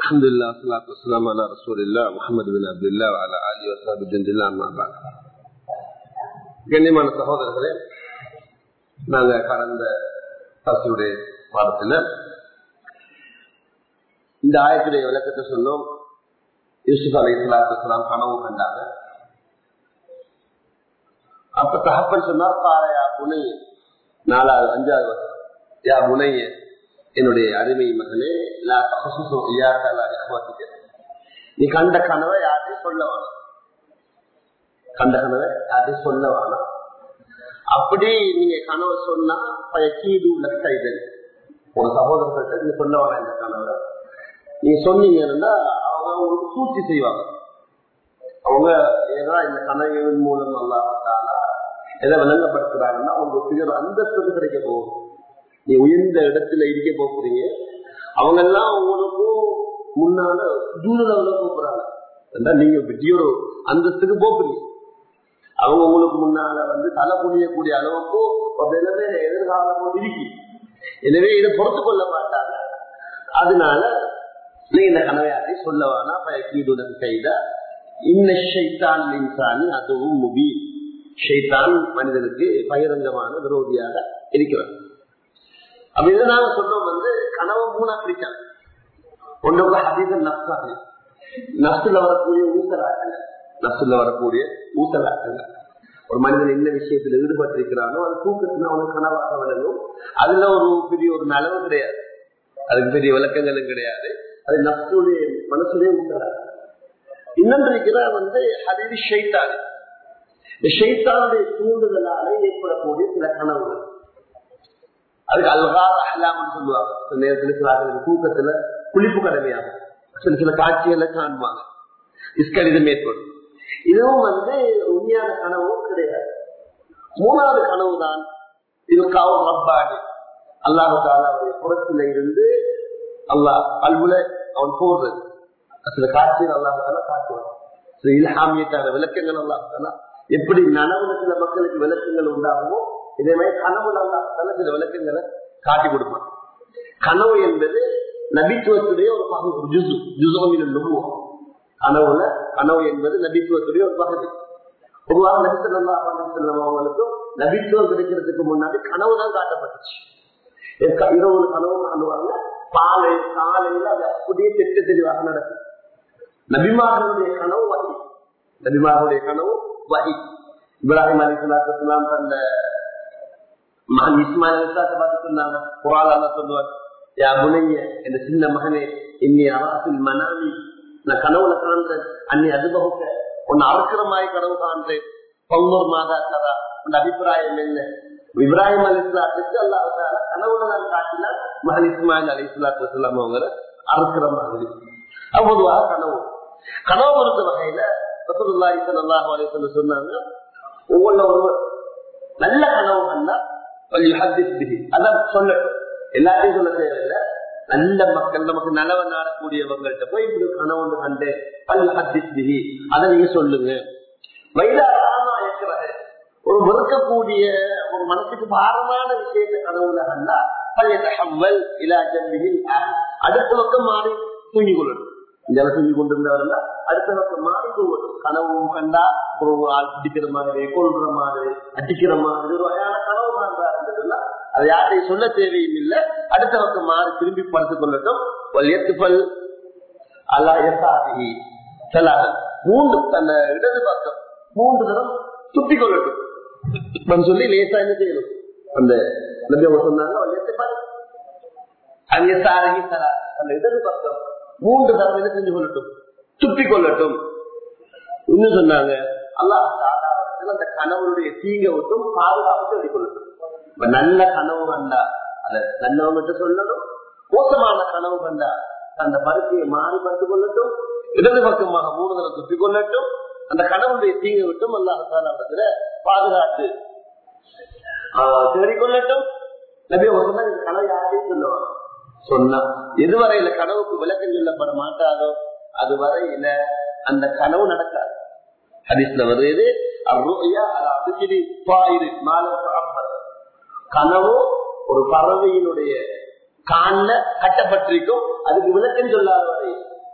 الحمد لله والصلاة والسلام على رسول الله محمد بن عبد الله وعلى آله وصحبه جند الله أما بعد கண்ணியமான சகோதரர்களே நாங்க கடந்த பசுடைய பாடத்துல இந்த ஆயத்துடைய விளக்கத்தை சொன்னோம் யூசுப் அலி இஸ்லாம் கனவு கண்டாங்க அப்ப தகப்பன் சொன்னார் பாறையா புனை நாலாவது அஞ்சாவது வருஷம் யா புனைய என்னுடைய அருமை மகனே நீ கண்ட கனவை யாரையும் சொல்ல வேணாம் கண்ட கனவை யாரையும் சொல்ல வேணாம் அப்படி நீங்க கனவை சொன்னா கீது லட்சம் ஒரு சகோதரர்கிட்ட நீங்க சொல்ல வேணாம் இந்த கனவை நீங்க சொன்னீங்கன்னா அவங்க உங்களுக்கு சூழ்ச்சி செய்வாங்க அவங்க ஏன்னா இந்த கனவின் மூலம் அல்லாமத்தாலா எதை விளங்கப்படுத்துறாங்கன்னா உங்களுக்கு உயர் அந்தஸ்து கிடைக்க போகும் நீ உயர்ந்த இடத்துல இருக்க போறீங்க அவங்க எல்லாம் உங்களுக்கும் முன்னால ஜூனில் போறாங்க நீங்க பெரிய ஒரு அந்தஸ்துக்கு போறீங்க அவங்க உங்களுக்கு முன்னால வந்து தலை புரியக்கூடிய அளவுக்கு ஒரு நிலைமை எதிர்காலம் இருக்கு எனவே இதை பொறுத்து கொள்ள மாட்டாங்க அதனால நீ இந்த கனவையாரை சொல்ல வேணா பயக்கீடுடன் செய்த இன்ன ஷைத்தான் இன்சானி அதுவும் முபி ஷைத்தான் மனிதனுக்கு பகிரங்கமான விரோதியாக இருக்கிறார் அப்ப இதை நாங்க சொன்னோம் வந்து கனவு மூணா பிரிச்சாங்க ஒன்று ஹதீத நப்சாக நப்சுல வரக்கூடிய ஊசலாட்டங்க நப்சுல வரக்கூடிய ஊசலாட்டங்க ஒரு மனிதன் என்ன விஷயத்துல ஈடுபட்டிருக்கிறானோ அது தூக்கத்துல அவனுக்கு கனவாக விளங்கும் அதுல ஒரு பெரிய ஒரு நலவு கிடையாது அதுக்கு பெரிய விளக்கங்களும் கிடையாது அது நப்சுடைய மனசுடைய ஊசலாட்டம் இன்னொன்று இருக்கிற வந்து ஹதீது ஷைத்தான் இந்த ஷைத்தானுடைய தூண்டுதலால ஏற்படக்கூடிய சில கனவுகள் அதுக்கு அல்காத அல்லாமன்னு சொல்லுவாங்க சில நேரத்தில் சில தூக்கத்துல குளிப்பு கடமையாகும் சில சில காட்சிகளை காணுவாங்க இஸ்கரிதம் ஏற்படும் இதுவும் வந்து உண்மையான கனவும் கிடையாது மூணாவது கனவு தான் இது காவல் ரப்பாடு அல்லாஹு தாலாவுடைய புறத்துல இருந்து அல்லாஹ் அல்புல அவன் போடுறது சில காட்சிகள் அல்லாஹால காட்டுவான் சில இல்ஹாமியத்தான விளக்கங்கள் அல்லாஹால எப்படி நனவுல சில மக்களுக்கு விளக்கங்கள் உண்டாகுமோ இதே மாதிரி கனவு அல்லாஹால சில விளக்கங்களை காட்டி கொடுப்பான் கனவு என்பது நபித்துவத்துடைய ஒரு பகுதி ஜுசு ஜுசோமின் நுபுவம் கனவுல கனவு என்பது நபித்துவத்துடைய ஒரு பகுதி பொதுவாக நபிசல்லா செல்லம் அவங்களுக்கும் நபித்துவம் கிடைக்கிறதுக்கு முன்னாடி கனவு தான் காட்டப்பட்டுச்சு இரவு கனவு காணுவாங்க காலை காலையில அது அப்படியே திட்ட தெளிவாக நடக்கும் நபிமார்களுடைய கனவு வகை நபிமார்களுடைய கனவு வகை இப்ராஹிம் அலி சலாத்துலாம் தந்த மகன் இஸ்மாயில் பார்த்து சொன்னாங்க குரால் சொல்லுவார் யா முனைய என்ற சின்ன மகனே இன்னி அராசில் மனாமி நான் கனவுல காண்றேன் அன்னி அதுபகுக்க உன்னை அறுக்கிற மாதிரி கனவு காண்றேன் பவுனூர் மாதா கதா உன் அபிப்பிராயம் என்ன இப்ராஹிம் அலி இஸ்லாத்துக்கு அல்லாஹால கனவுல நான் காட்டினா மகன் இஸ்மாயில் அலி இஸ்லாத்து சொல்லாம அவங்க அறுக்கிற மாதிரி பொதுவாக கனவு கனவு பொறுத்த வகையில ரசூலுல்லாஹி ஸல்லல்லாஹு அலைஹி வஸல்லம் சொன்னாங்க ஒவ்வொரு ஒருவர் நல்ல கனவு கண்டா அதான் சொல்ல எல்லாத்தையும் சொல்ல தேவையில்லை நல்ல மக்கள் நமக்கு நலவ நாடக்கூடியவங்கள்ட்ட போய் இப்படி கனவு கண்டு பல் ஹத்திஸ்பிஹி அதை நீங்க சொல்லுங்க வயதாரமா இருக்கிறது ஒரு வெறுக்கக்கூடிய ஒரு மனசுக்கு பாரமான விஷயத்தை கனவுல கண்டா பழையவல் இலா ஜன்மிகில் அடுத்த பக்கம் மாறி தூங்கி கொள்ளணும் இந்த தூங்கி கொண்டிருந்தவர்கள் அடுத்த பக்கம் மாறி தூங்கணும் கனவும் கண்டா ஒரு ஆள் பிடிக்கிற மாதிரி கொள்ற மாதிரி அடிக்கிற மாதிரி ஒரு வகையான கனவு காண்றா இருந்ததுன்னா அது யாரையும் சொல்ல தேவையும் இல்லை அடுத்த பக்கம் மாறி திரும்பி படுத்துக் கொள்ளட்டும் எத்துப்பல் அல்லா எசாதி செல்லாத மூன்று தன்னை இடது பக்கம் மூன்று தரம் துப்பி கொள்ளட்டும் சொல்லி லேசா என்ன செய்யணும் அந்த நபி அவங்க சொன்னாங்க எத்துப்பல் அது எசாரகி செல்லா அந்த இடது பக்கம் மூன்று தரம் என்ன செஞ்சு கொள்ளட்டும் துப்பி கொள்ளட்டும் இன்னும் சொன்னாங்க அல்லாஹ் அந்த கணவனுடைய தீங்க விட்டும் பாதுகாப்பு தேடிக்கொள்ளட்டும் நல்ல கனவு கண்டா அத நல்லவங்கிட்ட சொல்லணும் மோசமான கனவு கண்டா அந்த பருத்தியை மாறுபட்டு கொள்ளட்டும் இடது பக்கமாக மூணு தடவை துப்பி கொள்ளட்டும் அந்த கனவுடைய தீங்க விட்டும் அல்லாஹால பாதுகாத்து தேடிக்கொள்ளட்டும் நபிய சொன்னா இந்த கனவு யாரையும் சொல்லுவாங்க சொன்னா எதுவரையில கனவுக்கு விளக்கம் சொல்லப்பட மாட்டாதோ அது வரையில அந்த கனவு நடக்காது ஹதீஸ்ல வருது கனவு ஒரு பறவையினுடைய காண்ல கட்டப்பட்டிருக்கும் அதுக்கு விளக்கம் சொல்லாத வரை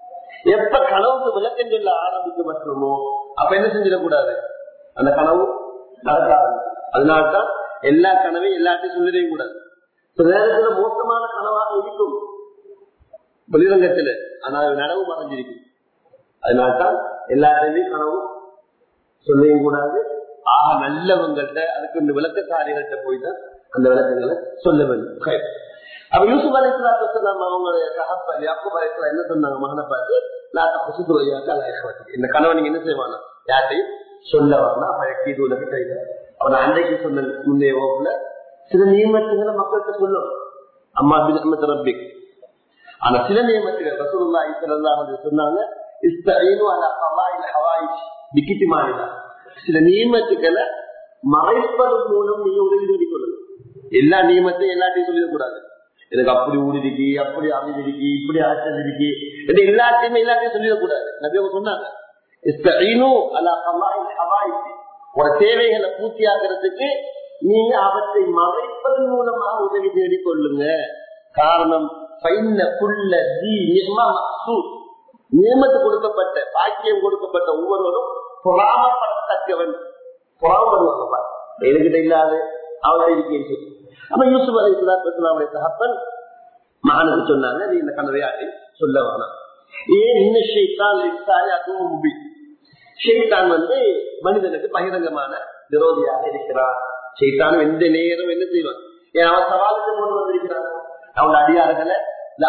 எப்ப கனவுக்கு விளக்கம் சொல்ல ஆரம்பிக்கப்பட்டுமோ அப்ப என்ன செஞ்சிடக்கூடாது அந்த கனவு நடக்காது அதனால்தான் எல்லா கனவையும் எல்லாத்தையும் சொல்லிடவே கூடாது சில நேரத்துல மோசமான கனவாக இருக்கும் வெளிரங்கத்துல ஆனா அது நனவு மறைஞ்சிருக்கு அதனால்தான் எல்லாத்தையுமே கனவு சொல்லவும் கூடாது ஆக நல்லவங்கள்ட்ட அதுக்கு இந்த விளக்கக்காரிகள்ட்ட போய் தான் அந்த விளக்கங்களை சொல்ல வேண்டும் சரி. அப்ப யூசுப் அலிஸ்லாம் அவங்களுடைய சகப்பன் யாக்கூப் அலிஸ்லாம் என்ன சொன்னாங்க மகனை பார்த்து நான் குசுத்து இந்த கணவன் நீங்க என்ன செய்வானா யார்ட்டையும் சொல்ல வரலாம் பழக்கி இது உலக கைது அவன் அன்றைக்கு சொன்ன முந்தைய வகுப்புல சில நியமத்துகளை மக்கள்கிட்ட சொல்லும் அம்மா பின் ரப்பிக் ஆனா சில நியமத்துகள் ரசூலுல்லா இஸ்லாம் சொன்னாங்க இஸ்தீனு அலா கவாயில் ஹவாயிஷ் பிக்கிட்டி மாநிலம் சில நியமத்துக்களை மறைப்பதன் மூலம் நீங்க உதவி தேடி கொள்ளுங்க எல்லா நியமத்தையும் எல்லாத்தையும் சொல்லிடக்கூடாது எனக்கு அப்படி ஊடிருக்கு அப்படி அமைதிருக்கு இப்படி ஆச்சல் இருக்கு என்று எல்லாத்தையுமே எல்லாத்தையும் சொல்லிடக்கூடாது நபி அவங்க சொன்னாங்க இஸ்தீனு அலா கவாயில் ஹவாயிஷ் ஒரு தேவைகளை பூர்த்தியாக்குறதுக்கு நீங்க அவற்றை மறைப்பதன் மூலமாக உதவி தேடி கொள்ளுங்க காரணம் நியமத்து கொடுக்கப்பட்ட பாக்கியம் கொடுக்கப்பட்ட ஒவ்வொருவரும் பொறாமப்படத்தக்கவன் பொறாமப்படுவாங்க எதுகிட்ட இல்லாத அவரை இருக்கேன்னு சொல்லி அப்ப யூசுப் அலி இஸ்லாத்துடைய தகப்பன் மகனுக்கு சொன்னாங்க நீ இந்த கனவையாட்டி சொல்ல வேணாம் ஏன் இன்ன ஷெய்தான் அதுவும் முபி ஷெய்தான் வந்து மனிதனுக்கு பகிரங்கமான விரோதியாக இருக்கிறான் ஷெய்தானும் எந்த நேரம் என்ன செய்வான் ஏன் அவன் சவாலுக்கு கொண்டு வந்திருக்கிறான் அவன் அடியார்களை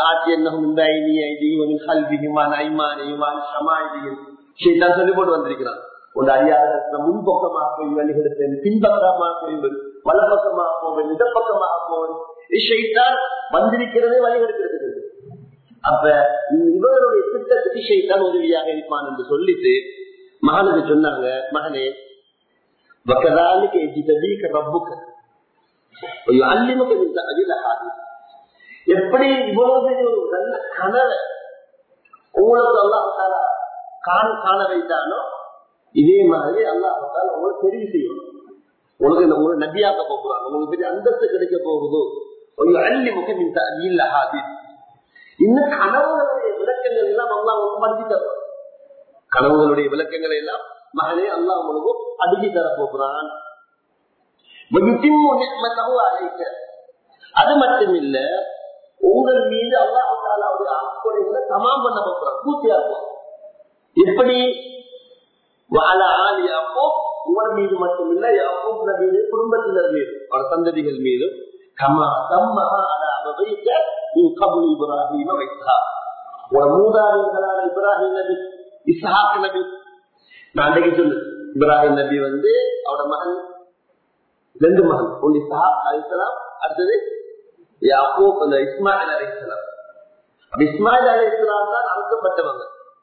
சொல்லி போட்டு வந்திருக்கிறான் உன் அடியார்கள் முன்பக்கமாக போய் வழிகெடுத்தேன் பின்பக்கமாக போய்வன் வலப்பக்கமாக போவேன் இடப்பக்கமாக போவேன் இஷைத்தான் வந்திருக்கிறதே வழிகெடுக்கிறது அப்ப இவர்களுடைய திட்டத்துக்கு இஷைத்தான் உதவியாக இருப்பான் என்று சொல்லிட்டு மகனுக்கு சொன்னாங்க மகனே வக்கதாலுக்கு எஜிதீக்க ரப்புக்கு அல்லிமுக அதில் ஆதி எப்படி இவ்வளவு பெரிய ஒரு நல்ல கனவை உங்களுக்கு அல்லாஹால காண காண வைத்தானோ இதே மாதிரி அல்லாஹால உங்களுக்கு தெரிவு செய்யணும் உனக்கு இந்த உங்களுக்கு நபியாக்க போகிறாங்க உங்களுக்கு பெரிய அந்தஸ்து கிடைக்க போகுதோ ஒரு அள்ளி முகம் இந்த இல்ல ஹாதி இன்னும் கனவுகளுடைய விளக்கங்கள் எல்லாம் அல்லா உங்களுக்கு படிச்சு தருவான் கனவுகளுடைய விளக்கங்களை எல்லாம் மகனே அல்லா உங்களுக்கு அடுக்கி தர போகிறான் அது மட்டும் இல்ல உங்கள் மீது அல்லாஹாலாவுடைய ஆக்குறைகளை சமாம் பண்ண போகிறான் பூர்த்தியாக்குவான் எப்படி யாப்போ உங்கள் மீது மட்டும் இல்ல யாப்போ மீது குடும்பத்தினர் மீது அவர் சந்ததிகள் மீதும் கமா தம்மஹா அல வைத்த கபுல் இப்ராஹிம வைத்தா ஒரு மூதாதையர்களான இப்ராஹிம் நபி இஸ்ஹாக் நபி நான் அன்றைக்கு சொல்லு இப்ராஹிம் நபி வந்து அவரோட மகன் ரெண்டு மகன் ஒன்று இஸ்ஹாக் அலிஸ்லாம் அடுத்தது யாக்கூப் அந்த இஸ்மாயில் அலி இஸ்லாம் அப்ப இஸ்மாயில் அலி இஸ்லாம் தான் அறுக்கப்பட்டவங்க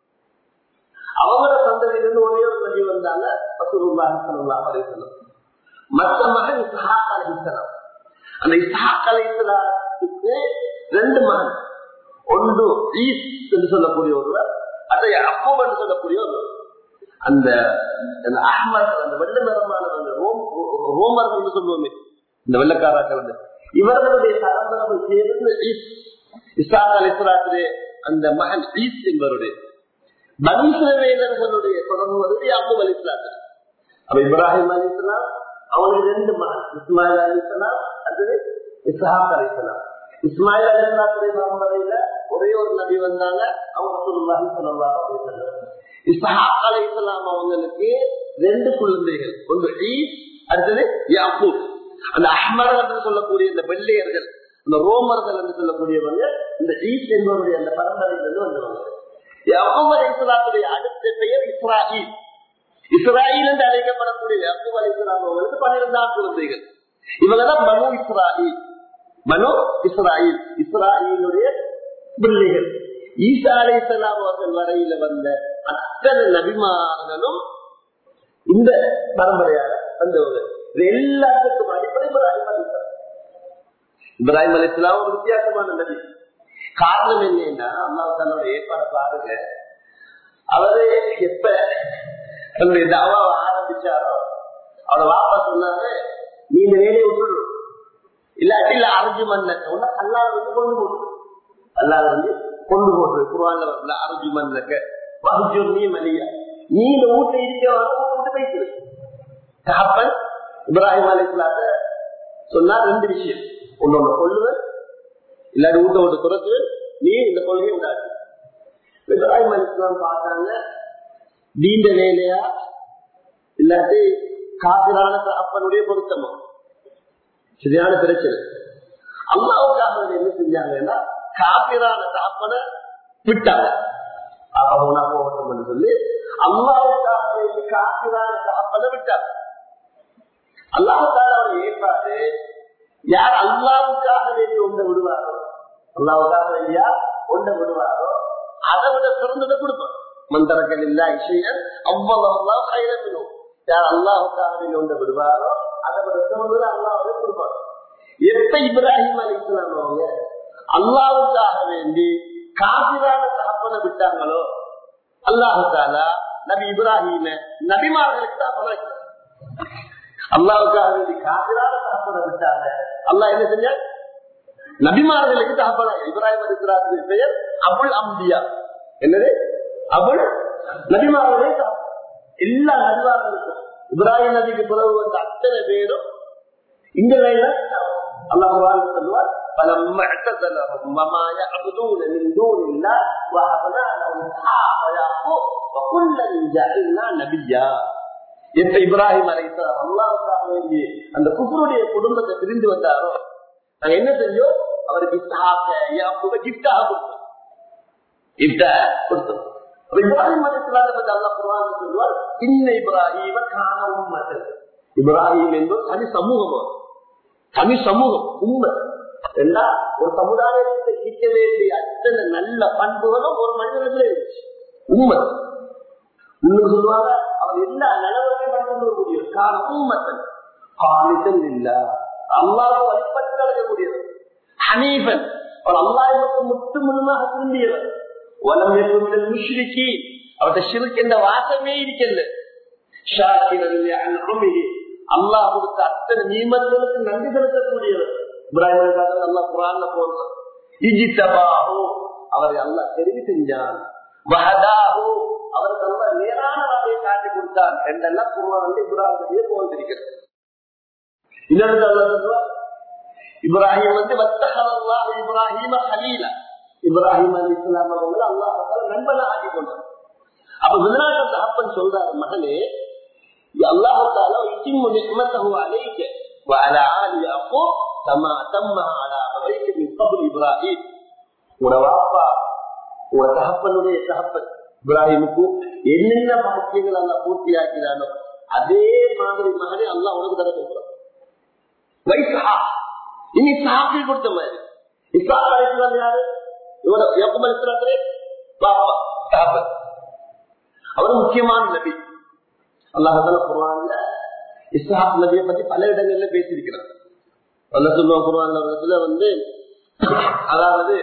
அவங்களோட சந்ததியிலிருந்து ஒரே ஒரு நபி வந்தாங்க ரசூலுல்லாஹி ஸல்லல்லாஹு அலைஹி வஸல்லம் மற்ற மகன் இஸ்ஹாக் அலி இஸ்லாம் அந்த இஸ்ஹாக் அலி இஸ்லாத்துக்கு ரெண்டு மகன் ஒன்று ஈஸ் என்று சொல்லக்கூடிய ஒருவர் அதை அப்போம் என்று சொல்லக்கூடிய ஒருவர் அந்த அஹ்மத் அந்த வெள்ள நிறமான ரோம் ரோமர்கள் சொல்லுவோமே இந்த வெள்ளக்காராக்கள் வந்து இவர்களுடைய பரம்பரை சேர்ந்து இஸ்லாத் அலிஸ்லாத்திலே அந்த மகன் ஈஸ் என்பவருடைய மனுஷவேதர்களுடைய தொடர்பு வந்து யாக்கூப் அலி இஸ்லாத்தில் அப்ப இப்ராஹிம் அலி இஸ்லாம் அவங்களுக்கு ரெண்டு மகன் இஸ்மாயில் அலி இஸ்லாம் அடுத்தது இஸ்ஹாக் அலி இஸ்லாம் இஸ்மாயில் அலி இஸ்லாத்துடைய பரம்பரையில ஒரே ஒரு நபி வந்தாங்க அவங்க சொல்லுவாங்க சொல்லலாம் இஸ்ஹாக் அலி இஸ்லாம் அவங்களுக்கு ரெண்டு குழந்தைகள் ஒன்று ஈஸ் அடுத்தது யாக்கூப் அந்த அஹ்மர் என்று சொல்லக்கூடிய இந்த வெள்ளையர்கள் இந்த ரோமர்கள் என்று சொல்லக்கூடியவங்க இந்த ஈஸ் என்பவருடைய அந்த பரம்பரையிலிருந்து வந்தவங்க யாக்கூப் அலி இஸ்லாத்துடைய அடுத்த பெயர் இஸ்ராயில் இஸ்ராயில் என்று அழைக்கப்படக்கூடிய யாக்கூப் அலி இஸ்லாம் அவங்களுக்கு பன்னிரெண்டாம் குழந்தைகள் இவங்கதான் மனு இஸ்ராயில் மனு இஸ்ராயில் இஸ்ராயிலுடைய பிள்ளைகள் ஈசா அலி இஸ்லாம் அவர்கள் வரையில வந்த அத்தனை நபிமார்களும் இந்த பரம்பரையாக வந்தவங்க இது எல்லாத்துக்கும் அடிப்படை இப்ராஹிம் அலி இப்ராஹிம் அலி இஸ்லாம் ஒரு வித்தியாசமான நபி காரணம் என்னன்னா அல்லாஹ் தன்னோட ஏற்பாடு பாருங்க அவரு எப்ப தன்னுடைய தாவாவை ஆரம்பிச்சாரோ அவரோட வாப்பா சொன்னாரு நீ இந்த வேலையை விட்டுடும் இல்லாட்டி இல்ல அரைஞ்சு மண்ண அல்லாத வந்து கொண்டு போடும் அல்லாத வந்து கொண்டு போடுறது குருவான்ல வரல அருஜி மண்ணுக்க அருஜு நீ மலியா நீ இந்த வீட்டை இருக்க விட்டு பேசுது தகப்பன் இப்ராஹிம் அலிஸ்லாத சொன்னா ரெண்டு விஷயம் ஒன்னொன்னு கொள்ளுவன் இல்லாட்டி வீட்டை விட்டு துறத்து நீ இந்த கொள்கையை விடாது இப்ராஹிம் அலிஸ்லாம் பார்த்தாங்க நீண்ட வேலையா இல்லாட்டி காப்பிரான அப்பனுடைய பொருத்தமா சரியான பிரச்சனை அல்லாவுக்காக என்ன செஞ்சாங்கன்னா காப்பிரான தாப்பனை விட்டாங்க அவனா போகட்டும் சொல்லி அல்லாவுக்காக காப்பிரான தாப்பனை விட்டாங்க அல்லாவுக்காக அவர் ஏற்பாடு யார் அல்லாவுக்காக வேண்டி ஒன்றை விடுவாரோ அல்லாவுக்காக வேண்டியா ஒன்றை விடுவாரோ அதை விட சிறந்ததை கொடுப்பார் மந்தரங்கள் இல்லா விஷயம் அவ்வளவு கைரமினும் யார் அல்லாஹுக்காக வேண்டி ஒன்றை விடுவாரோ அதை விட சிறந்ததை அல்லாஹ் கொடுப்பார் எப்ப இப்ராஹிம் அலி இஸ்லாம் அவங்க அல்லாவுக்காக வேண்டி காபிரான தகப்பனை விட்டாங்களோ அல்லாஹால நபி இப்ராஹிம நபிமார்களுக்கு தான் பழக்கம் அல்லாவுக்காக வேண்டி காபிரான தகப்பனை விட்டாங்க அல்லாஹ் என்ன செஞ்ச நபிமார்களுக்கு தகப்பன இப்ராஹிம் அலி இஸ்லாத்தின் பெயர் அபுல் அம்பியா என்னது அபுல் நபிமார்களே எல்லா நபிமார்களுக்கும் இப்ராஹிம் நபிக்கு பிறகு வந்த அத்தனை பேரும் இந்த வேலை அல்லாஹ் சொல்லுவார் فلما اعتزلهم وما يعبدون من دون الله وهبنا لهم اسحاق ويعقوب وكلا جعلنا نبيا எப்ப இப்ராஹிம் அலைசலாம் அல்லாவுக்காக வேண்டி அந்த குபருடைய குடும்பத்தை பிரிந்து வந்தாரோ நாங்க என்ன செஞ்சோம் அவருக்கு இஸ்ஹாக்க யாக்கூப கிஃப்டாக கொடுத்தோம் கிஃப்ட கொடுத்தோம் இப்ராஹிம் அலைசலாத்தை பத்தி அல்லாஹ் குர்ஆன் சொல்லுவார் இன்ன இப்ராஹிம கான உம்மத்தன் இப்ராஹிம் என்பது தனி சமூகம் தனி சமூகம் உண்மை எல்லா ஒரு சமுதாயத்தை கிட்ட வேண்டிய அத்தனை நல்ல பண்புகளும் ஒரு மனிதனத்துல இருந்துச்சு உண்மை இன்னும் சொல்லுவாங்க அவர் எல்லா நிலவரையும் படுத்தக்கூடிய கால உண்மத்தன் காலித்தன் இல்ல அல்லாத வழிபட்டு நடக்கக்கூடியவர் ஹனீபன் அவர் அல்லாஹ் முத்து முழுமாக திரும்பியவர் வலம் இருக்கும் முஷ்ரிக்கி அவருடைய சிறுக்கு என்ற வாசமே இருக்கல அல்லாஹ் கொடுத்த அத்தனை நியமங்களுக்கு நன்றி செலுத்தக்கூடியவர் இப்ராஹிம் அல்லாஹ் குரான்ல போடுறது இஜித்தபாஹோ அவரை அல்லாஹ் தெரிவு செஞ்சான் வஹதாஹோ அவருக்கு அல்ல நேரான வகையை காட்டி கொடுத்தான் என்றெல்லாம் குரான் இப்ராஹிமையே போன்றிருக்கிறது இன்னொரு அல்லா சொல்லுவார் இப்ராஹிம் வந்து வத்தகல் அல்லாஹ் இப்ராஹிம ஹலீலா இப்ராஹிம் அலி இஸ்லாம் அவங்களை அல்லாஹ் நண்பனா ஆக்கி கொண்டார் அப்ப விநாயகர் தகப்பன் சொல்றாரு மகனே அல்லாஹால இத்திம்மு நிக்மத்தஹு அலைக்க وعلى آل يعقوب كما أتمها على أبويك من قبل إبراهيم உங்களோட வாப்பா உங்களோட தகப்பனுடைய தகப்பன் இப்ராஹிமுக்கு என்னென்ன பாக்கியங்கள் அல்ல பூர்த்தி ஆக்கிறானோ அதே மாதிரி மகனே அல்லா உனக்கு தர கொடுக்குறான் வைசா இனி சாப்பி கொடுத்த மாதிரி இசா அழைக்கிறாங்க யாரு இவர எப்ப இருக்கிறாங்களே பாப்பா தகப்பன் அவர் முக்கியமான நபி அல்லாஹால குர்ஆன்ல இஸ்ஹாக் நபியை பத்தி பல இடங்கள்ல பேசியிருக்கிறார் அல்ல சொல்லுவோம் குர்ஆன்ல வந்து அதாவது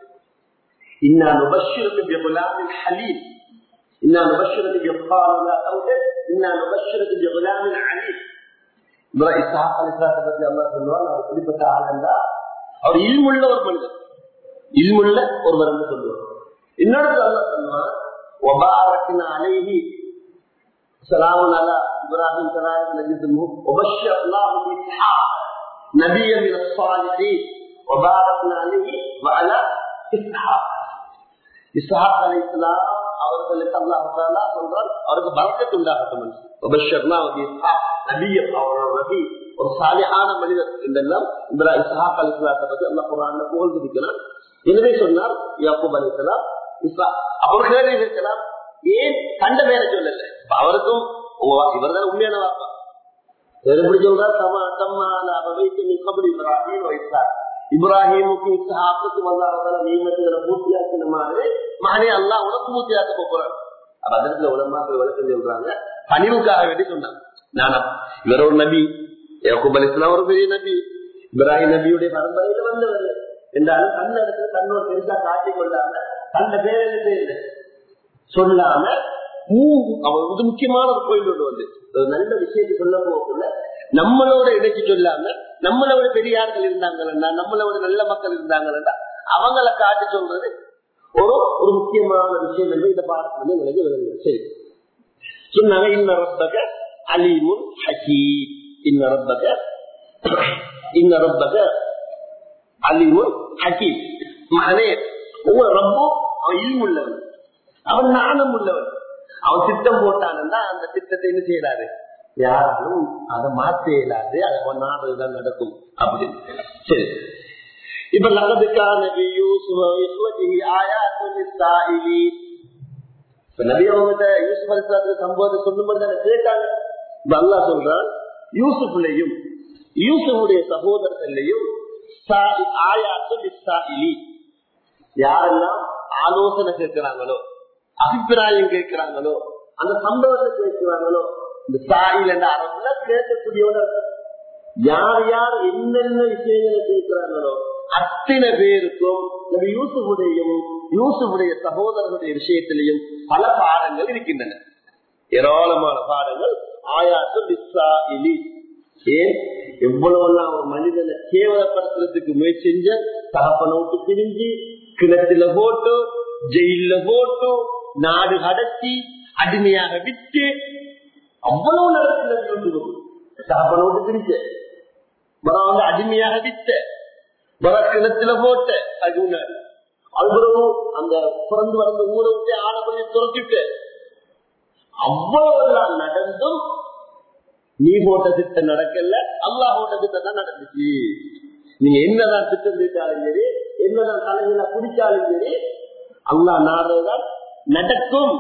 இன்னா நுபஷ்ஷிருக்கு பிகுலாமின் ஹலீம் இன்னா நுபஷ்ஷிருக்கு பிகால் லா தௌஹித் இன்னா நுபஷ்ஷிருக்கு பிகுலாமின் அலீம் இப்ராஹிம் இஸ்ஹாக் அலைஹிஸ்ஸலாத்தை பத்தி அல்லாஹ் சொல்லுவார் அவர் குறிப்பிட்ட ஆள் என்றா அவர் இல்முள்ள ஒரு மனிதர் இல்முள்ள ஒருவர் என்று சொல்லுவார் இன்னொரு அல்லாஹ் சொல்லுவார் وباركنا عليه سلام على ابراهيم كذلك نجزمه وبشرناه باسحاق نبيا من الصالحين وباركنا عليه وعلى اسحاق اسحاق عليه السلام அவர்களுக்கு அல்லாஹாலா சொல்றார் அவருக்கு பறக்கத்து உண்டாகட்டும் உபஷர்னா நபிய அவரோட ரவி ஒரு சாலியான மனிதர் என்றெல்லாம் இப்ராஹிம் இஸ்ஹாக் அலி இஸ்லாத்தை பத்தி அல்லா குரான் புகழ்ந்திருக்கிறார் எனவே சொன்னார் யாக்கூப் அலி இஸ்லாம் அவர்களே இருக்கலாம் ஏன் கண்ட பேரை சொல்லல அவருக்கும் இவர் தான் உண்மையான வாப்பா எப்படி சொல்றார் தமா தம்மால அவைத்து மிக்கபடி இப்ராஹிம் வைத்தார் இப்ராஹிமுக்கு இஸ்ஹாக்குக்கும் அல்லாஹால நியமத்துகளை பூர்த்தியாக்கின மாதிரி மகனே அல்லா உனக்கு பூர்த்தியாக்க போறான் அப்ப அதற்கு உலமாக்கள் விளக்கம் சொல்றாங்க பணிவுக்காக வேண்டி சொன்னாங்க நானா இவர் ஒரு நபி யாக்கூப் அலி இஸ்லாம் ஒரு பெரிய நபி இப்ராஹிம் நபியுடைய பரம்பரையில வந்தவர் என்றாலும் தன்னிடத்துல தன்னோட பெருசா காட்டிக் கொள்ளாம தந்த பேர் பேர் சொல்லாம அவருக்கு முக்கியமான ஒரு கோயில் ஒன்று வந்து ஒரு நல்ல விஷயத்தை சொல்ல போகக்குள்ள நம்மளோட இணைச்சு சொல்லாம நம்மளோட பெரியார்கள் இருந்தாங்கன்னா நம்மளோட நல்ல மக்கள் இருந்தாங்கன்னா அவங்கள காட்டி சொல்றது ஒரு ஒரு முக்கியமான விஷயம் என்று இந்த பாடத்துல எங்களுக்கு விளங்குது சரி சொன்னாங்க இன்ன ரப்பக அலீமுன் ஹக்கீம் இன்ன ரப்பக இன்ன ரப்பக அலீமுன் ஹக்கீம் மகனே உங்க ரப்பும் அவன் இல்மு உள்ளவன் அவன் நாணம் உள்ளவன் அவன் திட்டம் போட்டானா அந்த திட்டத்தை என்ன செய்யறாரு யாராலும் அதை மாற்ற இயலாது அதை நாடுதான் நடக்கும் அப்படின்னு சரி இப்ப லகதுக்கான நபி அவங்ககிட்ட யூசுப் அலிஸ்லாத்துல சம்பவத்தை சொல்லும்போது கேட்டாங்க இப்ப அல்லா சொல்றான் யூசுப்லையும் யூசுஃபுடைய சகோதரர்களையும் யாரெல்லாம் ஆலோசனை கேட்கிறாங்களோ அபிப்பிராயம் கேட்கிறாங்களோ அந்த சம்பவத்தை கேட்கிறாங்களோ இந்த சாயில் என்ற அரபுல கேட்கக்கூடியவங்க யார் யார் என்னென்ன விஷயங்களை கேட்கிறாங்களோ அத்தனை பேருக்கும் நம்ம யூசுஃபுடையும் யூசுஃபுடைய சகோதரர்களுடைய விஷயத்திலையும் பல பாடங்கள் இருக்கின்றன ஏராளமான பாடங்கள் ஆயாத்து ஏன் எவ்வளவெல்லாம் ஒரு மனிதனை கேவலப்படுத்துறதுக்கு முயற்சி செஞ்ச தகப்பனை விட்டு பிரிஞ்சு கிணத்துல போட்டு ஜெயில போட்டு நாடு கடத்தி அடிமையாக விட்டு அவ்வளவு நடக்கிறது தகப்பனை விட்டு பிரிச்ச மரம் வந்து அடிமையாக விட்ட மர கிணத்துல போட்ட அது முன்னாடி அவ்வளவு அந்த பிறந்து வளர்ந்த ஊரை விட்டு ஆளை பண்ணி துரத்திட்டு அவ்வளவு நடந்தும் நீ போட்ட திட்டம் நடக்கல அல்லா போட்ட திட்டம் தான் நடந்துச்சு நீங்க என்னதான் திட்டம் தீட்டாலும் சரி என்னதான் தலைகளை குடிச்சாலும் சரி அல்லா நாடுறதுதான் நடக்கும்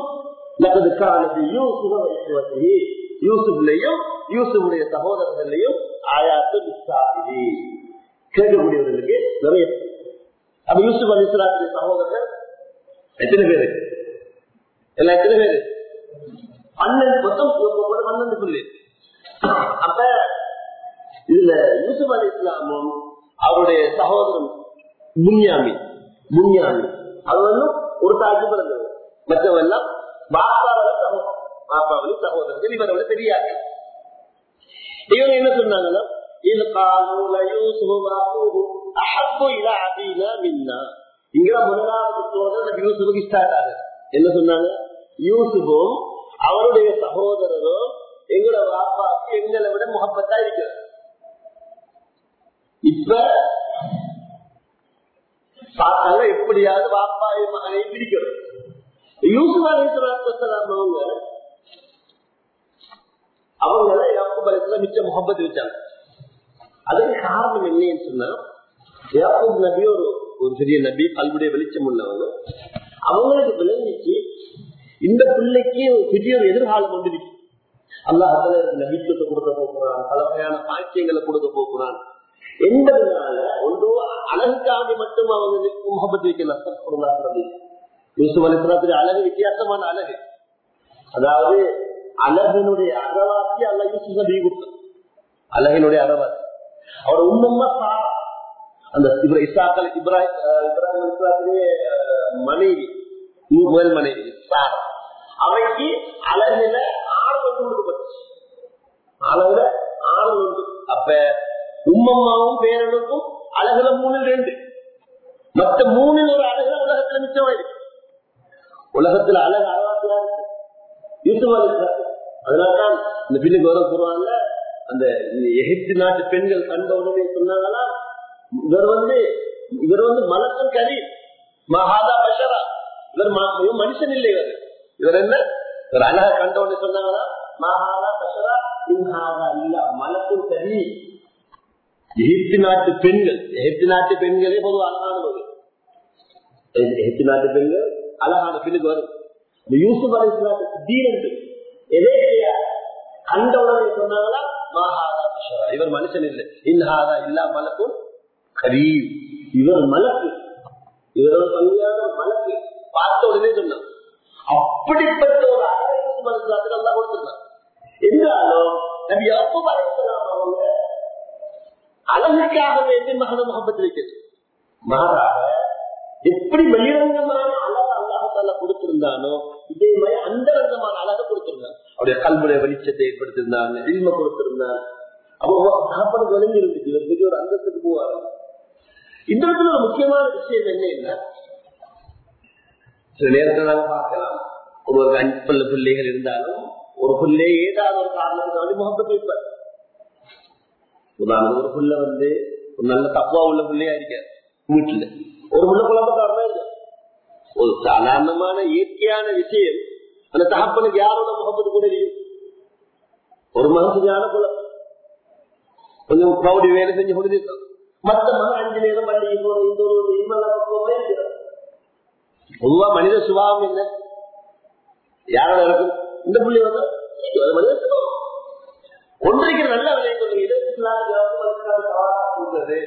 யூசுப்லையும் யூசுடைய சகோதரர்களையும் ஆயாத்து விசாரி கேட்கக்கூடியவர்களுக்கு நிறைய அப்ப யூசுப் அலிஸ்லாத்துடைய சகோதரர்கள் எத்தனை பேரு எல்லாம் எத்தனை பேரு பன்னெண்டு மொத்தம் பன்னெண்டு புள்ளி அப்ப இதுல யூசுப் அலி இஸ்லாமும் அவருடைய சகோதரன் முன்யாமி முன்யாமி அது வந்து ஒரு தாய்க்கு பிறந்தது மற்றவெல்லாம் பாப்பாவளி சகோதரன் பாப்பாவளி சகோதரர்கள் இவரோட பெரியாங்க இவங்க என்ன சொன்னாங்கன்னா இது காலூல யூசுப் அஹப்பு இல அபீனா மின்னா இங்க முதலாவது சோதரர் யூசுஃபுக்கு ஸ்டார்ட் ஆகுது என்ன சொன்னாங்க யூசுஃபும் அவருடைய சகோதரரும் எங்களோட வாப்பாக்கு எங்களை விட முகப்பத்தா இருக்கு இப்ப பார்த்தாங்க எப்படியாவது வாப்பாவை மகனை பிரிக்கணும் யூசுப் அலிஸ்லாம் அவங்க அவங்கள யாக்கூப் அலிஸ்லாம் மிச்ச முகப்பத்து வச்சாங்க அதுக்கு காரணம் என்னன்னு சொன்னா யாக்கூப் நபி ஒரு ஒரு பெரிய நபி கல்விடைய வெளிச்சம் உள்ளவங்க அவங்களுக்கு விளங்கிச்சு இந்த பிள்ளைக்கு பெரிய ஒரு எதிர்காலம் வந்துருக்கு அல்லாஹ் நபித்துவத்தை கொடுக்க போகிறான் பல வகையான பாக்கியங்களை கொடுக்க போகிறான் என்பதனால ஒன்று அழகுக்காண்டி மட்டும் அவங்க முகப்பத்து வைக்கலாம் யூசுப் அலிஸ்லாத்துடைய அழகு வித்தியாசமான அழகு அதாவது அழகனுடைய அறவாசி அல்ல யூசுப் நபி கொடுத்தான் அழகனுடைய அறவாசி அவர் உண்மைமா சாரா அந்த இசாக்கல் இப்ராஹிம் இப்ராஹிம் இஸ்லாத்துடைய மனைவி முதல் மனைவி சாரா அவைக்கு அழகுல ஆறு ஒன்று கொடுக்கப்பட்டுச்சு அழகுல ஆறு ஒன்று அப்ப உம்மம்மாவும் பேரனுக்கும் அழகுல மூணு ரெண்டு மற்ற மூணில் ஒரு அழகுல உலகத்துல மிச்சமாயிருக்கு உலகத்துல அழகு அழகாத்துல இருக்கு யூசுப் அதனால்தான் இந்த பின்னுக்கு வர சொல்லுவாங்க அந்த எகிப்து நாட்டு பெண்கள் கண்ட உடனே சொன்னாங்களா இவர் வந்து இவர் வந்து மலக்கம் கரி மகாதா பஷரா இவர் மனுஷன் இல்லை இவர் இவர் என்ன இவர் அழகா கண்ட உடனே சொன்னாங்களா மகாதா பஷரா இன்ஹாதா இல்ல மலக்கும் கரி எகிப்து நாட்டு பெண்கள் எகிப்து நாட்டு பெண்களே பொதுவாக அழகானவர்கள் எகிப்து நாட்டு பெண்கள் அழகான பெண்ணுக்கு வரும் இந்த யூசுப் அலிஸ்லாத்துக்கு தீரண்டு எதே கண்ட உடனே சொன்னாங்களா மகாதா பஷரா இவர் மனுஷன் இல்லை இன்ஹாதா இல்லா மலக்கும் கரீம் இவர் மலக்கு இவரோட பங்கான மலக்கு பார்த்த உடனே சொன்னான் அப்படிப்பட்ட ஒரு அழகை மனசுலாத்துக்கு நல்லா கொடுத்துருந்தான் என்றாலும் நபி அப்போ அழைக்கலாம் அவங்க அழகுக்காக வேண்டி மகன முகப்பத்து வைக்கிறது மாறாக எப்படி வெளிரங்கமான அழகு அல்லாஹால கொடுத்திருந்தானோ இதே மாதிரி அந்த ரங்கமான அழகை கொடுத்திருந்தான் அவருடைய கல்விடைய வெளிச்சத்தை ஏற்படுத்திருந்தாங்க இல்ம கொடுத்திருந்தான் அப்போ சாப்பாடு விளங்கி இருந்துச்சு இவர் பெரிய ஒரு அந்தத்துக்கு போவாரு இந்த இடத்துல ஒரு முக்கியமான விஷயம் என்ன சில நேரத்தில் நாங்க பார்க்கலாம் ஒரு ஒரு அஞ்சு பிள்ளை பிள்ளைகள் இருந்தாலும் ஒரு பிள்ளை ஏதாவது ஒரு காரணத்துக்காக முகப்பட்டு வைப்பார் உதாரணம் ஒரு பிள்ளை வந்து ஒரு நல்ல தப்பா உள்ள பிள்ளையா இருக்காரு வீட்டுல ஒரு பிள்ளை குழம்பக்காரனா இல்ல ஒரு சாதாரணமான இயற்கையான விஷயம் அந்த தகப்பனுக்கு யாரோட முகப்பத்து கூட இருக்கும் ஒரு மனசுக்கான குழப்பம் கொஞ்சம் கவுடி வேலை செஞ்சு கொடுத்துருக்கோம் மத்த மகன் அஞ்சு நேரம் பள்ளிக்கு போறது இந்த ஒரு இவெல்லாம் பக்குவமா இருக்கிறார் பொதுவா மனித சுபாவம் என்ன யாரோட இருக்கும் இந்த புள்ளி வந்து அது மனித சுபாவம் ஒன்றைக்கு நல்ல விலையை சொல்லுங்க இருபத்தி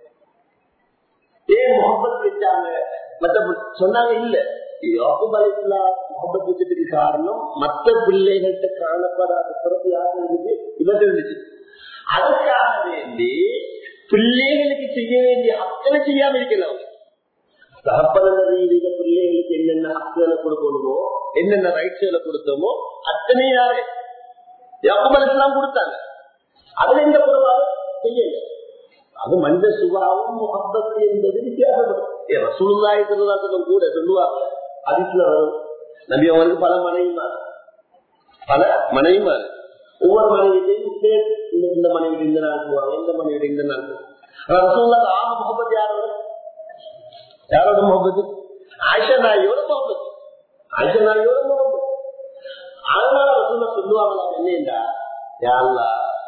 ஏன் முகப்பத் வச்சாங்க மத்த சொன்னாங்க இல்ல யோகம் அலிஸ்லாம் முகப்பத் வச்சதுக்கு காரணம் மற்ற பிள்ளைகள்கிட்ட காணப்படாத சிறப்பு யாரு இருந்துச்சு இவர்கிட்ட இருந்துச்சு அதுக்காக வேண்டி பிள்ளைகளுக்கு செய்ய வேண்டிய ஹக்களை செய்யாம இருக்கல அவங்க தகப்பன ரீதியில பிள்ளைகளுக்கு என்னென்ன ஹக்குகளை கொடுக்கணுமோ என்னென்ன ரைட்ஸ்களை கொடுத்தோமோ அத்தனை யாரு யோகமலசெல்லாம் கொடுத்தாங்க அதுல எந்த குறைவாக செய்யல அது மனித சுபாவம் முகப்பத்து என்பது வித்தியாசப்படும் சுழுதாய் திருதாசனம் கூட சொல்லுவாங்க அதிசல வரும் நம்பி அவங்களுக்கு பல மனைவிமார் பல மனைவிமார் ஒவ்வொரு மனைவியிலையும் இந்த மனைவி இந்த நாள் போவாங்க இந்த மனைவி இந்த நாள் போவாங்க ஆக முகப்பத் யாரோட யாரோட முகப்பத்து ஆயிஷா நாயோட முகப்பத்து ஆயிஷா நாயோட முகப்பத்து அதனால ரசூலா சொல்லுவாங்களா என்னண்டா யாருலா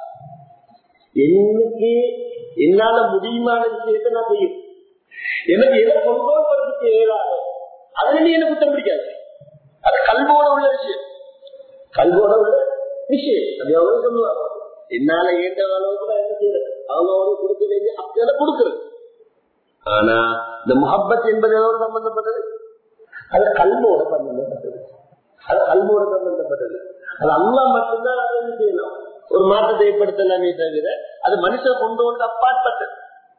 எனக்கு என்னால முடியுமான விஷயத்தை நான் செய்யும் எனக்கு எதை கண்ட்ரோல் பண்றதுக்கு இயலாதோ அதுல நீ என்ன குற்றம் பிடிக்காது அது கல்வோட உள்ள விஷயம் கல்வோட உள்ள விஷயம் அது அவங்க சொல்லுவாங்க என்னால ஏற்ற அளவுக்கு நான் என்ன செய்யறது அவங்க அவங்க கொடுக்க வேண்டிய ஹக்குகளை கொடுக்கறது ஆனா இந்த முகப்பத் என்பது எதோட சம்பந்தப்பட்டது அது கல்வோட சம்பந்தப்பட்டது அது கல்வோட சம்பந்தப்பட்டது அது அல்லா மட்டும்தான் அதை என்ன செய்யணும் ஒரு மாற்றத்தை ஏற்படுத்தலாமே தவிர அது மனுஷன் கொண்டு வந்து அப்பாற்பட்டது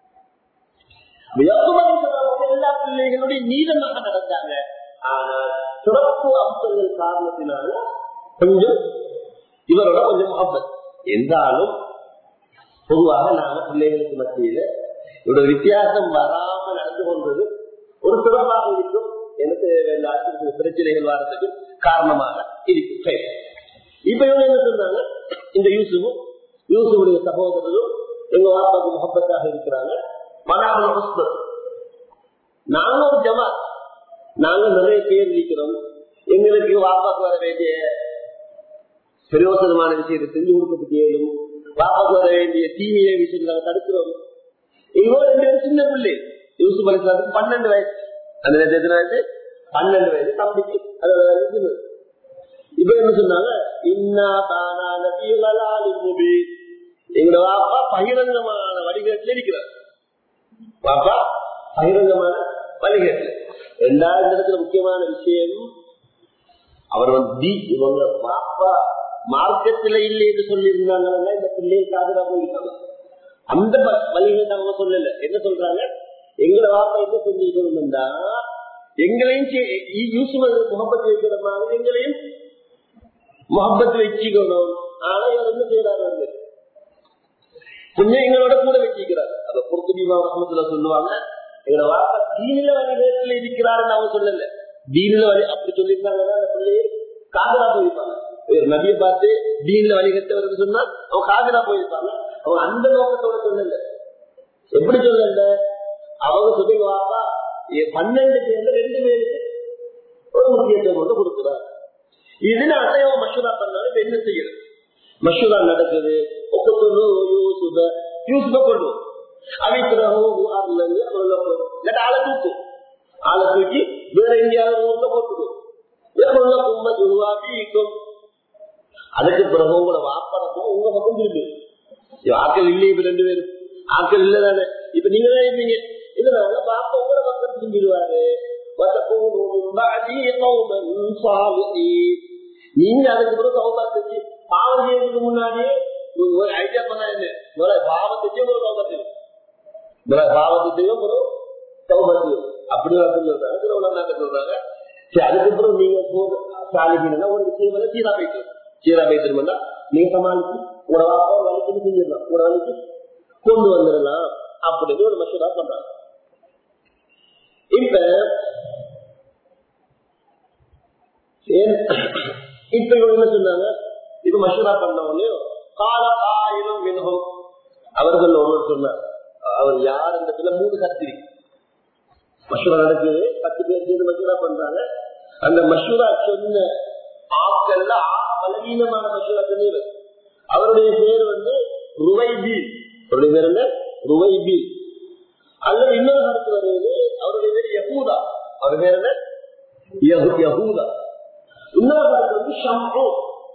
எல்லா பிள்ளைகளுடைய நீளமாக நடந்தாங்க ஆனால் சிறப்பு அம்சங்கள் காரணத்தினால கொஞ்சம் இவரோட கொஞ்சம் முகப்பத் என்றாலும் பொதுவாக நாங்க பிள்ளைகளுக்கு மத்தியில இவரோட வித்தியாசம் வராம நடந்து கொண்டது ஒரு சிறப்பாக இருக்கும் எனக்கு பிரச்சனைகள் வர்றதுக்கு காரணமாக இருக்கு இப்ப இவங்க என்ன சொன்னாங்க இந்த யூசுவும் யூசுடைய சகோதரரும் எங்க வாப்பாக்கு முகப்பத்தாக இருக்கிறாங்க நாங்க ஒரு ஜமா நாங்க நிறைய பேர் இருக்கிறோம் எங்களுக்கு வாப்பாக்கு வர வேண்டிய பிரயோசனமான விஷயத்தை செஞ்சு கொடுக்கறதுக்கு ஏழும் வாப்பாக்கு வர வேண்டிய தீமைய விஷயத்தை நாங்க தடுக்கிறோம் இவங்க ரெண்டு பேரும் சின்ன பிள்ளை யூசுப் அலிஸ்லாத்துக்கு பன்னெண்டு வயசு அந்த நேரத்தில் எத்தனை வயசு பன்னெண்டு வயசு தம்பிக்கு அதோட வயசு இப்ப என்ன சொன்னாங்க இன்னா தானா நபியுகளாலி எங்களோட வாப்பா பகிரங்கமான வடிகட்டில் இருக்கிறார் வாப்பா பகிரங்கமான வழிகேட்டு ரெண்டாவது இடத்துல முக்கியமான விஷயம் அவர் வந்து இவங்க பாப்பா மார்க்கத்துல இல்லை என்று சொல்லி இருந்தாங்கன்னா இந்த பிள்ளையை காதலா போயிருக்காங்க அந்த வழிகேட்டு அவங்க சொல்லல என்ன சொல்றாங்க எங்களை வாப்பா என்ன செஞ்சிருக்கணும்னா எங்களையும் யூசுவல் முகப்பத்து வைக்கிற மாதிரி எங்களையும் முகப்பத்து வச்சுக்கணும் ஆனா இவர் என்ன செய்யறாரு வந்து கொஞ்சம் எங்களோட கூட வச்சுக்கிறாரு அத பொறுத்துமா ரஹமத்துல சொல்லுவாங்க எங்களோட வாப்பா தீனில வழிகேட்டில் இருக்கிறாருன்னு அவங்க சொல்லல தீனில வழி அப்படி சொல்லியிருந்தாங்கன்னா அந்த பிள்ளையை காதலா போயிருப்பாங்க நபியை பார்த்து தீன்ல வழிகட்டவர்கள் சொன்னா அவங்க காதலா போயிருப்பாங்க அவங்க அந்த நோக்கத்தோட சொல்லல எப்படி சொல்லல அவங்க சொல்லுங்க வாப்பா பன்னெண்டு பேர்ல ரெண்டு பேருக்கு ஒரு முக்கியத்துவம் வந்து கொடுக்குறாரு இதுல அசைவம் மஷூரா பண்ணாலும் இப்ப என்ன செய்யறது மஷூரா நடக்குது ஒக்கத்தொன்னு யூசுப யூசுப கொண்டு அவிக்கிறோம் ஆளை தூக்கும் ஆளை தூக்கி வேற எங்கேயாவது ஊர்ல போட்டுடும் அதுக்கு பிறகு உங்களை வாப்படக்கும் உங்க பக்கம் திரும்பி ஆக்கள் இல்லையே இப்ப ரெண்டு பேரும் ஆக்கள் இல்லதானே இப்ப நீங்க தான் இருப்பீங்க இதனால பாப்பா உங்களோட பக்கம் திரும்பிடுவாரு நீங்க அதுக்கு பிறகு சௌபா செஞ்சு பாவம் செய்யறதுக்கு முன்னாடி ஒரு ஐடியா பண்ணா என்ன பாவத்தையும் ஒரு சௌபத்தையும் பாவத்தையும் ஒரு சௌபத்தையும் அப்படி சொல்றாங்க சொல்றாங்க சரி அதுக்கப்புறம் நீங்க சாலிக்கணும்னா ஒரு விஷயம் வந்து சீரா போயிட்டு சீரா போயிட்டு நீங்க சமாளிச்சு உங்களோட வாப்பா ஒரு வலிக்கு செஞ்சிடலாம் உங்களோட வலிக்கு கொண்டு வந்துடலாம் அப்படின்னு ஒரு மசூரா பண்றாங்க இப்ப ஏன் இப்ப இவங்க என்ன சொன்னாங்க இது மஷூரா பண்ணவனே கால ஆயிரம் மினகும் அவர்கள் ஒருவர் சொன்னார் அவர் யார் இந்த மூணு கத்திரி மஷூரா நடக்குது பத்து பேர் சேர்ந்து மஷூரா பண்றாங்க அந்த மஷூரா சொன்ன ஆட்கள்ல ஆக பலவீனமான மஷூரா சொன்னீர் அவருடைய பேர் வந்து ருவைபி அவருடைய பேர் என்ன ருவைபி அல்லது இன்னொரு கருத்து வருவது அவருடைய பேர் யகூதா அவர் பேர் என்ன யஹு- யகூதா இன்னொரு கருத்து வந்து ஷம்ஹூ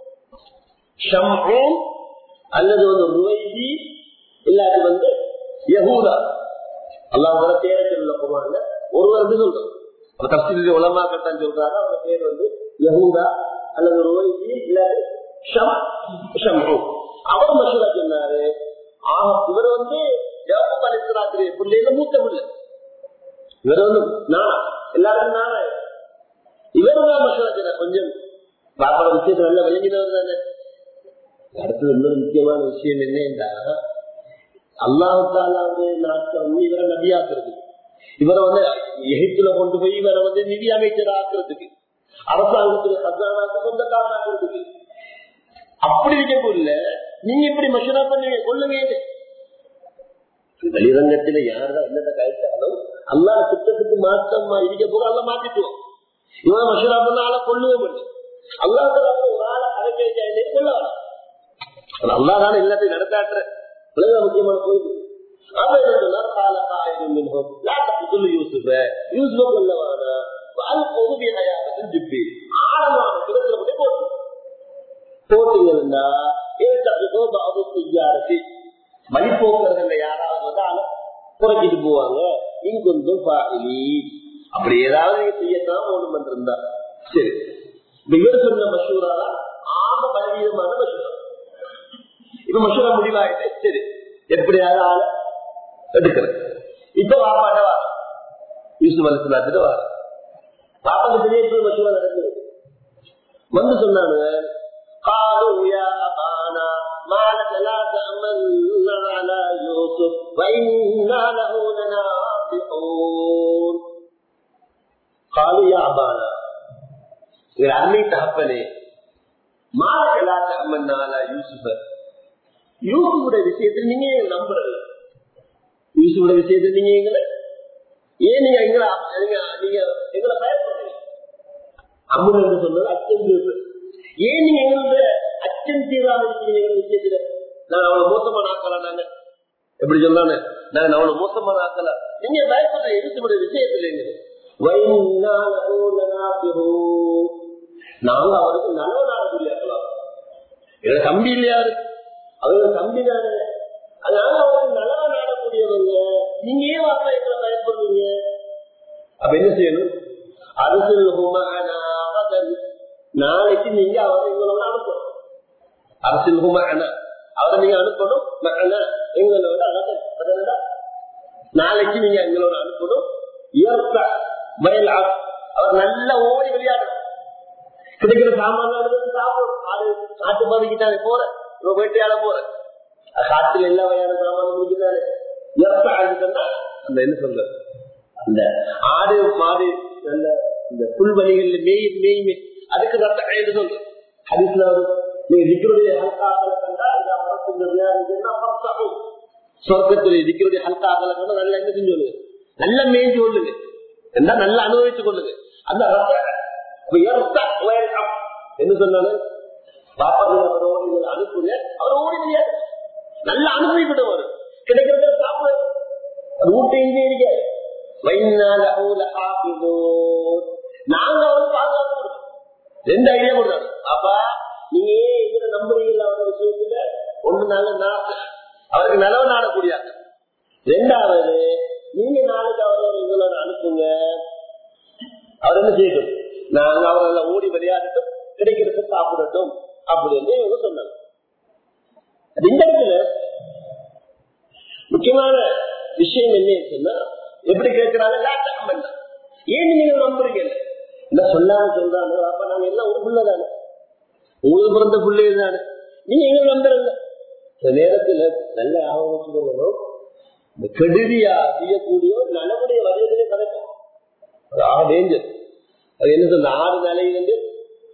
ஷம்ஹூ அல்லது வந்து ருவைபி இல்லாட்டி வந்து யகூதா அல்லாஹ் பேரை சொல்ல போவாங்க ஒருவர் வந்து சொல்றோம் அவர் தப்சீலுடைய உலமாக்கத்தான் சொல்றாரு அவர் பேர் வந்து யகூதா அல்லது ருவைபி இல்லாட்டி ஷம் ஷம்ஹூ அவர் மசூரா சொன்னாரு ஆஹ் இவர் வந்து ஜவஹர் அலிஸ்லாத்திரி பிள்ளையில மூத்த பிள்ளை இவர் வந்து நானா எல்லாரும் நானா இவர் தான் மசூரா சொன்னார் கொஞ்சம் பாப்பாட விஷயத்தை நல்லா விளங்கினவர் தானே அடுத்தது இன்னொரு முக்கியமான விஷயம் என்னன்னா அல்லாஹு தாலாவுடைய நாட்டை வந்து இவரை நபியாக்குறது இவரை வந்து எகிப்துல கொண்டு போய் இவரை வந்து நிதி அமைச்சர் ஆக்குறதுக்கு அரசாங்கத்துல கஜானாக்கு சொந்தக்காரனாக்குறதுக்கு அப்படி இருக்கக்குள்ள நீங்க இப்படி மஷூரா பண்ணுவீங்க கொள்ளுங்க வெளிரங்கத்துல யாரா என்னத்தை கழிச்சாலும் அல்லா திட்டத்துக்கு மாற்றமா இருக்க போது அல்ல மாத்திட்டுவோம் இவன் மஷூரா பண்ண ஆளை கொள்ளுவோம் இல்லை அல்லாஹ் ஒரு ஆளை அரைக்கை கொள்ளலாம் அல்லாதான எல்லாத்தையும் நடத்தாட்டுற உலக முக்கியமான கோயில் அவன் என்ன சொன்னார் கால காயம் மின்ஹும் லா தக்துல் யூசுஃப யூசுஃப கொல்லவானா வால் பொதுவி ஹயாபத்தின் ஜிப்பி ஆழமான கிடத்துல கொண்டு போட்டு போட்டீங்கன்னா ஏற்கனவே பாபு செய்யாரசி வழிபோக்குறதுல யாராவது வந்து ஆளை குறைச்சிட்டு போவாங்க இங்க கொஞ்சம் பாகலி அப்படி ஏதாவது நீங்க செய்யத்தான் ஒண்ணு பண்ணிருந்தா சரி இப்ப இவர் சொன்ன மஷூரா தான் ஆக பலவீனமான மஷூரா இப்ப மஷூரா முடிவாயிட்டு சரி எப்படியாவது ஆள எடுக்கிறது இப்ப வாப்பாட்ட வர யூசுப் அலிஸ்லாத்துட்டு வர பாப்பாக்கு பெரிய எப்படி மஷூரா நடக்குது வந்து சொன்னானுங்க قالوا يا أبانا ما لك لا تأمن على يوسف وإنا له لناصحون قالوا يا أبانا என் அருமை தகப்பனே மாலக்கலாத்த அம்மன்னாலா யூசுஃப யூசுஃபுடைய விஷயத்தில் நீங்க எங்களை நம்புறல யூசுஃபுடைய விஷயத்தில் நீங்க எங்களை ஏன் நீங்க எங்களை நீங்க நீங்க எங்களை பயப்படுறீங்க அம்மன் என்று சொன்னது அச்சம் தீர்வு ஏன் நீங்க எங்களுடைய அச்சம் தீராம இருக்கீங்க எங்க விஷயத்துல நான் அவ்வளவு மோசமான ஆக்கலாம் நாங்க எப்படி சொன்னானே நான் அவ்வளவு மோசமான ஆக்கல நீங்க பயப்படுற யூசுஃபுடைய விஷயத்துல எங்க நாங்க அவருக்கு நலவு நாடக்கூடியாக்கலாம் எங்க தம்பி இல்லையாரு அவங்க தம்பி தானே அதனால அவருக்கு நலவு நாடக்கூடியவங்க நீங்க ஏன் வாப்பா எங்களை பயப்படுறீங்க அப்ப என்ன செய்யணும் அரசியல் நாளைக்கு நீங்க அவரை எங்களோட அனுப்பணும் அரசியல் ஹுமான அவரை நீங்க அனுப்பணும் மகன எங்களோட அழகா நாளைக்கு நீங்க எங்களோட அனுப்பணும் இயற்கை மயில் அவர் நல்லா ஓடி விளையாடணும் கிடைக்கிற சாமான சாப்பிடும் ஆடு காட்டு பாதிக்கிட்டாரு போற இவன் வேட்டையாட போற காட்டுல எல்லா வகையான சாமானும் முடிக்கிறாரு இயற்கை ஆடுதுன்னா அந்த என்ன சொல்ற அந்த ஆடு மாடு நல்ல இந்த புல்வெளிகள்ல மேய் மேய்மே அதுக்கு ரத்த கைது சொல்லு ஹரிசுல வரும் நீங்க திக்கருடைய ஹல்காக்களை கண்டா இந்த மரத்துக்கு சொர்க்கத்துடைய திக்கருடைய ஹல்காக்களை கண்டா நல்லா என்ன செஞ்சு நல்லா மேய்ஞ்சு கொள்ளுங்க என்ன நல்லா அனுபவித்துக் கொள்ளுங்க அந்த என்ன சொன்னாலும் பாப்பா நீங்க அனுப்புங்க அவர் ஓடி முடியாது நல்லா அனுபவிக்கிட்டவர் கிடைக்கிறத சாப்பிடு அது ஊட்ட இங்கே இருக்காது நாங்க அவருக்கு பாதுகாப்பு கொடுத்தோம் ரெண்டு ஐடியா கொடுத்தாங்க அப்பா நீங்க ஏன் எங்களை நம்புறீங்களா அந்த விஷயத்துல ஒண்ணு நாங்க அவருக்கு நலவு நாடக்கூடியாங்க ரெண்டாவது நீங்க நாளைக்கு அவரை எங்களோட அனுப்புங்க அவர் என்ன செய்யட்டும் நாங்க அவரை ஓடி விளையாடட்டும் கிடைக்கிறது சாப்பிடட்டும் அப்படின்னு இவங்க சொன்னாங்க இந்த இடத்துல முக்கியமான விஷயம் என்ன சொன்னா எப்படி கேட்கிறாங்க ஏன் நீங்க நம்புறீங்க என்ன சொல்லாம சொல்றாங்க அப்ப நாங்க எல்லாம் ஒரு பிள்ளை தானே உங்களுக்கு பிறந்த பிள்ளை தானே நீங்க எங்க நம்புறீங்க இந்த நேரத்துல நல்ல ஆபத்து சொல்லணும் இந்த கெடுதியா செய்யக்கூடிய நல்லபடிய வரையத்திலே கிடைக்கும் அது ஆக டேஞ்சர் அது என்ன சொல்ல ஆறு நிலையிலிருந்து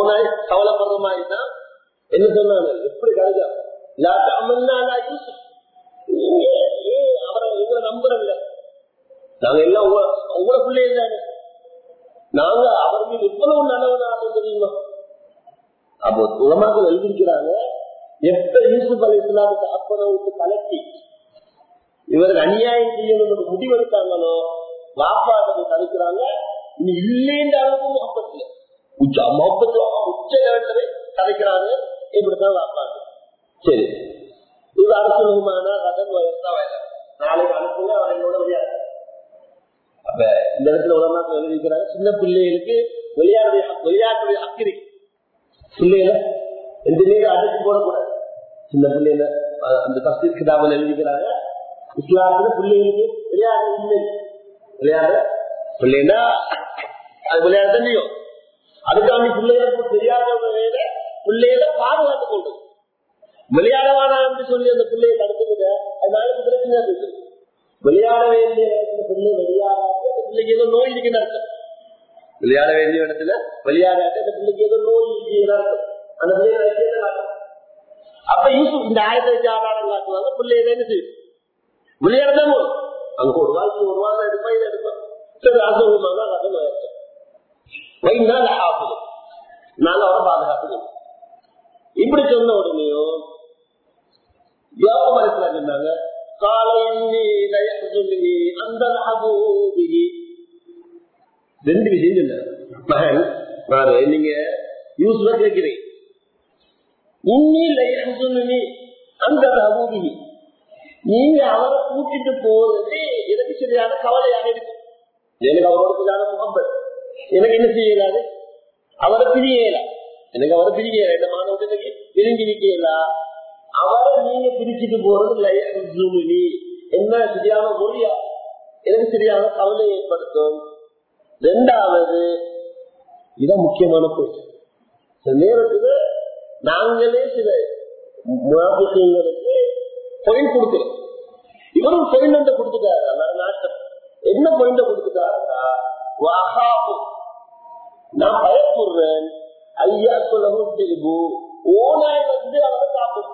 ஓனாய் கவலைப்படுற மாதிரி தான் என்ன சொன்னாங்க எப்படி கருதா இல்லாட்ட அமல்னா யூசுப் நீங்க ஏன் அவரை எங்களை நம்புறவில்ல நாங்க எல்லாம் உங்க உங்களை பிள்ளைய தானே நாங்க அவர் மீது எவ்வளவு நல்லவனாக தெரியுமா அப்போ உலமாக எழுதியிருக்கிறாங்க எப்ப யூசுப் அலி இஸ்லாமுக்கு அப்பனை விட்டு கலக்கி இவருக்கு அநியாயம் செய்யணும் முடிவெடுத்தாங்களோ வாப்பாட்டை தடுக்கிறாங்க இனி இல்லைன்ற அளவுக்கு முகப்பத்துல உச்ச முகப்பத்துல உச்ச லெவல்ல கதைக்கிறாங்க இப்படித்தான் வாப்பாட்டு சரி இது அரசுமான கதன் வயசா வேலை நாளைக்கு அனுப்புங்க அவர் என்னோட விளையாடு அப்ப இந்த இடத்துல உலகமாக எழுதிக்கிறாங்க சின்ன பிள்ளைகளுக்கு விளையாடுடைய விளையாட்டுடைய ஹக்கு இருக்கு பிள்ளைகளை எந்த நீங்க அடைச்சு போடக்கூடாது சின்ன பிள்ளைல அந்த தஸ்தீர் கிதாபில் எழுதிக்கிறாங்க இஸ்லாத்துல பிள்ளைகளுக்கு விளையாட இல்லை விளையாட பிள்ளைன்னா அது விளையாட தெரியும் அதுக்காண்டி பிள்ளைகளுக்கு தெரியாத வேலை பிள்ளைகளை பாதுகாத்து கொண்டு விளையாட வேணாம் சொல்லி அந்த பிள்ளையை தடுத்துக்கிட்ட அதனால பிரச்சனை இருக்கு விளையாட வேண்டிய இடத்துல பிள்ளை விளையாட அந்த பிள்ளைக்கு ஏதோ நோய் இருக்குன்னு அர்த்தம் விளையாட வேண்டிய இடத்துல விளையாடாட்ட அந்த பிள்ளைக்கு ஏதோ நோய் இருக்குன்னு அர்த்தம் அந்த பிள்ளைய அப்ப யூசுப் இந்த ஆயிரத்தி வச்சு ஆதாரம் காட்டுவாங்க பிள்ளை என்ன செய்யும் விளையாடதான் போதும் அங்க ஒரு வாழ்க்கை ஒரு வாரம் எடுப்பா இதை எடுப்பா சரி அசோகமாக ரகம் வைநாள் ஆகுது நாங்க அவரை பாதுகாத்துக்கணும் இப்படி சொன்ன உடனேயும் வியாபாரத்துல சொன்னாங்க காலை அந்த ரெண்டு விஷயம் சொன்னாங்க மகன் நானு நீங்க யூஸ்ல கேட்கிறேன் இன்னி அந்த அபூபி நீங்க அவரை கூட்டிட்டு போறது எனக்கு சரியான கவலையாக இருக்கு எனக்கு அவரோட சரியான முகம்பல் எனக்கு என்ன செய்யலாது அவரை பிரியல எனக்கு அவரை பிரியல இந்த மாணவர்களுக்கு பிரிஞ்சு நிக்கல அவரை நீங்க பிரிச்சுட்டு போறது என்ன சரியான மொழியா எனக்கு சரியான கவலை ஏற்படுத்தும் ரெண்டாவது இதான் முக்கியமான போச்சு சில நேரத்துல நாங்களே சில முனாபிகளுக்கு பொயின் கொடுக்கிறோம் இவரும் பொயின் கொடுத்துட்டாரு நாட்டம் என்ன பொயிண்ட கொடுத்துட்டாருன்னா நான் பயப்படுறேன் ஐயா சொல்லவும் திரும்பு ஓனாய் வந்து அவரை சாப்பிடும்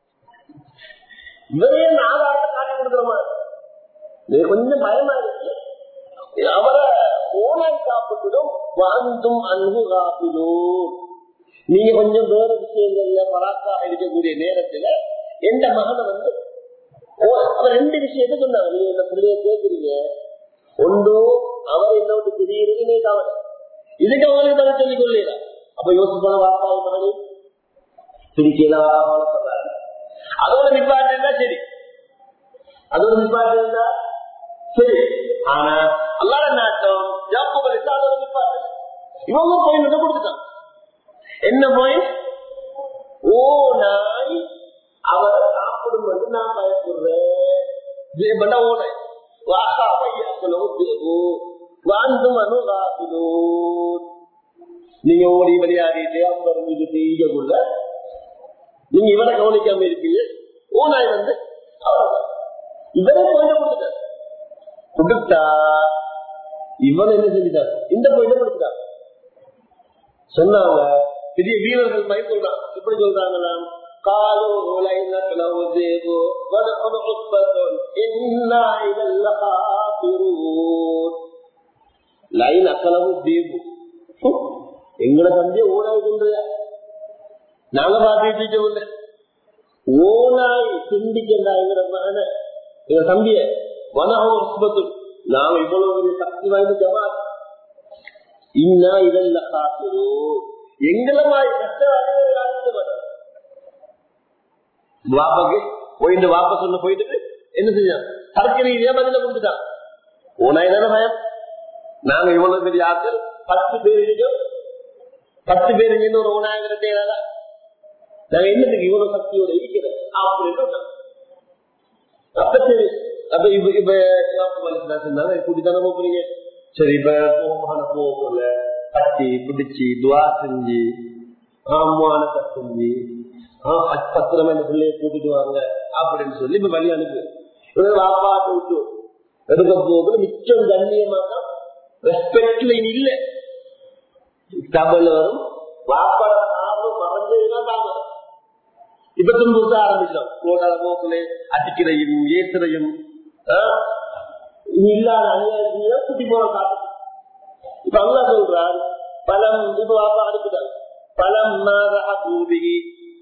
இவரே நாலாயிர காட்டி கொடுக்குற மாதிரி கொஞ்சம் பயமா இருக்கு அவரை ஓனாய் சாப்பிட்டுடும் வாழ்ந்தும் அன்பு காப்பிடும் நீங்க கொஞ்சம் வேற விஷயங்கள்ல பராக்காக இருக்கக்கூடிய நேரத்துல எந்த மகனை வந்து அவர் ரெண்டு விஷயத்த சொன்னாங்க நீங்க இந்த பிள்ளைய கேட்குறீங்க ஒன்று அவர் என்ன விட்டு தெரியுறது நீ கவலை இதுக்கு அவங்களுக்கு தலை சொல்லிக் கொள்ளல அப்ப யோசிப்பான வார்த்தாவை மகனே பிடிக்கலாம் சொல்றாங்க அதோட நிப்பாட்டு இருந்தா சரி அதோட நிப்பாட்டு இருந்தா சரி ஆனா அல்லாத நாட்டம் ஜாப்பல் இருந்தா அதோட நிப்பாட்டு இவங்க போய் கொடுத்துட்டான் என்ன போய் ஓ நாய் அவரை சாப்பிடும் என்று நான் பயப்படுறேன் ஓ நாய் நீங்க ஓடி விளையாடிட்டு அவங்க செய்யக்குள்ள நீங்க இவரை கவனிக்காம இருப்பீங்க ஓ நாய் வந்து இவரை கொஞ்சம் கொடுத்துட்டார் கொடுத்தா இவன் என்ன செஞ்சுட்டார் இந்த போயிட்ட கொடுத்துட்டார் சொன்னாங்க பெரிய வீரர்கள் மாதிரி சொல்றான் எப்படி சொல்றாங்களா قالوا لئنك لو ذئب ونحن عصبة إنا إذا لخاسرون لئن أكله الذئب எங்களை தம்பிய ஓனாய் கொண்டு நாங்க பாத்துட்டு இருக்கோம்ல ஓனாய் சிந்திக்கண்டா எங்கிற மகன எங்க தம்பிய வனஹோ உஸ்பத்து நாம இவ்வளவு சக்தி வாய்ந்த ஜமாத் இன்னா இதல்ல காசுரோ எங்களை மாதிரி கஷ்ட வாப்பாக்கு போயிட்டு வாப்ப சொல்ல போயிட்டு என்ன செஞ்சான் தரக்கு ரீதியா பதில கொடுத்துட்டான் உனாய் தானே பயம் நாங்க இவ்வளவு பெரிய ஆட்கள் பத்து பேர் இருக்கோம் பத்து பேர் இங்க ஒரு உணாங்கிற தேவையா நாங்க என்னத்துக்கு இவ்வளவு சக்தியோட இருக்கிறோம் அப்படின்னு அப்ப சரி அப்ப இப்ப இப்ப சொன்னாங்க கூட்டித்தானே போறீங்க சரி இப்ப கோமான போகல கட்டி பிடிச்சி துவா செஞ்சு ஆமான செஞ்சு பத்திரமா இந்த பிள்ளைய கூட்டிட்டு வாங்க அப்படின்னு சொல்லி இப்ப வழி அனுப்பு வாப்பாட்டு விட்டு எடுக்க போகுது மிச்சம் கண்ணியமா தான் ரெஸ்பெக்ட்ல இல்ல தமிழ்ல வரும் வாப்பட சார்பு மறைஞ்சதுதான் தாமதம் இப்ப துன்புறுத்த ஆரம்பிச்சோம் போடாத போக்குல அடிக்கிறையும் ஏசுறையும் இல்லாத அநியாயத்தையும் குட்டி போன காட்டு இப்ப அல்லா சொல்றான் பலம் இப்ப வாப்பா அனுப்பிட்டாங்க பலம் பூபிகி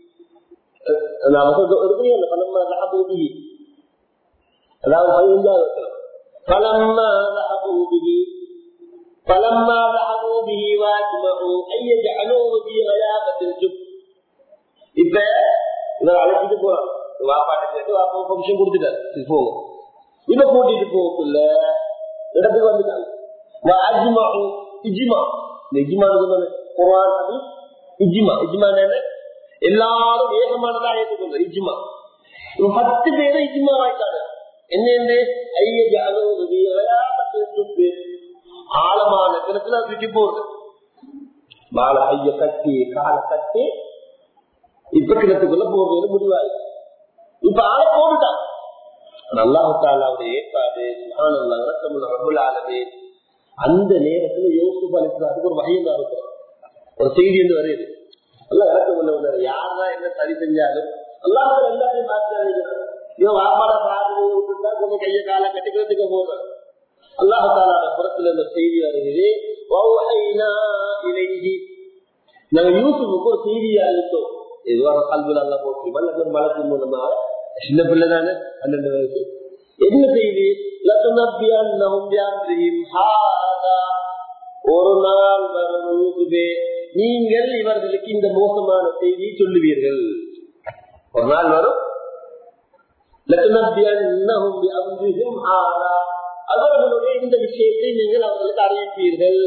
பலம் பூபிகி அதாவது பதினஞ்சாவது பலம்மா பூபிகி فلما ذهبوا به واجمعوا ان يجعلوه في غيابه الجب இப்ப இவர் அழைச்சிட்டு போறான் வாப்பாட்ட கேட்டு வாப்பா பம்சம் கொடுத்துட்டாரு போகும் இவ கூட்டிட்டு போகக்குள்ள இடத்துக்கு வந்துட்டாங்க இஜிமா இந்த இஜிமா குரான் அது இஜிமா இஜிமா என்ன எல்லாரும் வேகமானதா ஏற்றுக்கொள்ள இஜிமா இவன் பத்து பேரும் இஜிமா ஆயிட்டாங்க என்ன ஐயா ஆழமான கிணத்துல தூக்கி போடுது மாலை ஐய கட்டி காலை கட்டி இப்ப கிணத்துக்குள்ள போறது முடிவாய் இப்ப ஆளை போட்டுட்டான் அல்லாஹாலாவுடைய ஏற்பாடு சுகானல்லா இறக்கமுள்ள ரபுல் ஆலமே அந்த நேரத்துல யோசிப்பு அளிக்கிறதுக்கு ஒரு வகையில் தான் இருக்கிறோம் ஒரு செய்தி என்று வருது எல்லாம் இறக்கமுள்ள யாருதான் என்ன சரி செஞ்சாலும் அல்லாஹ் எல்லாத்தையும் பார்த்து இவன் வாப்பாட பாடு விட்டுட்டா கொஞ்சம் கையை காலை கட்டிக்கிறதுக்கு போடுறேன் அல்லாஹால புறத்துல இந்த செய்தி வருகிறது நாங்க யூசுஃபுக்கு ஒரு செய்தியை அளித்தோம் எதுவாக கல்வியில் அல்ல போட்டு மல்லர் மலத்தின் மூலமாக சின்ன பிள்ளை தானே பன்னெண்டு வயசு என்ன செய்தி ஒரு நாள் வரும் யூசுபே நீங்கள் இவர்களுக்கு இந்த மோசமான செய்தியை சொல்லுவீர்கள் ஒரு நாள் வரும் அவர்களுடைய இந்த விஷயத்தை நீங்கள் அவர்களுக்கு அறிவிப்பீர்கள்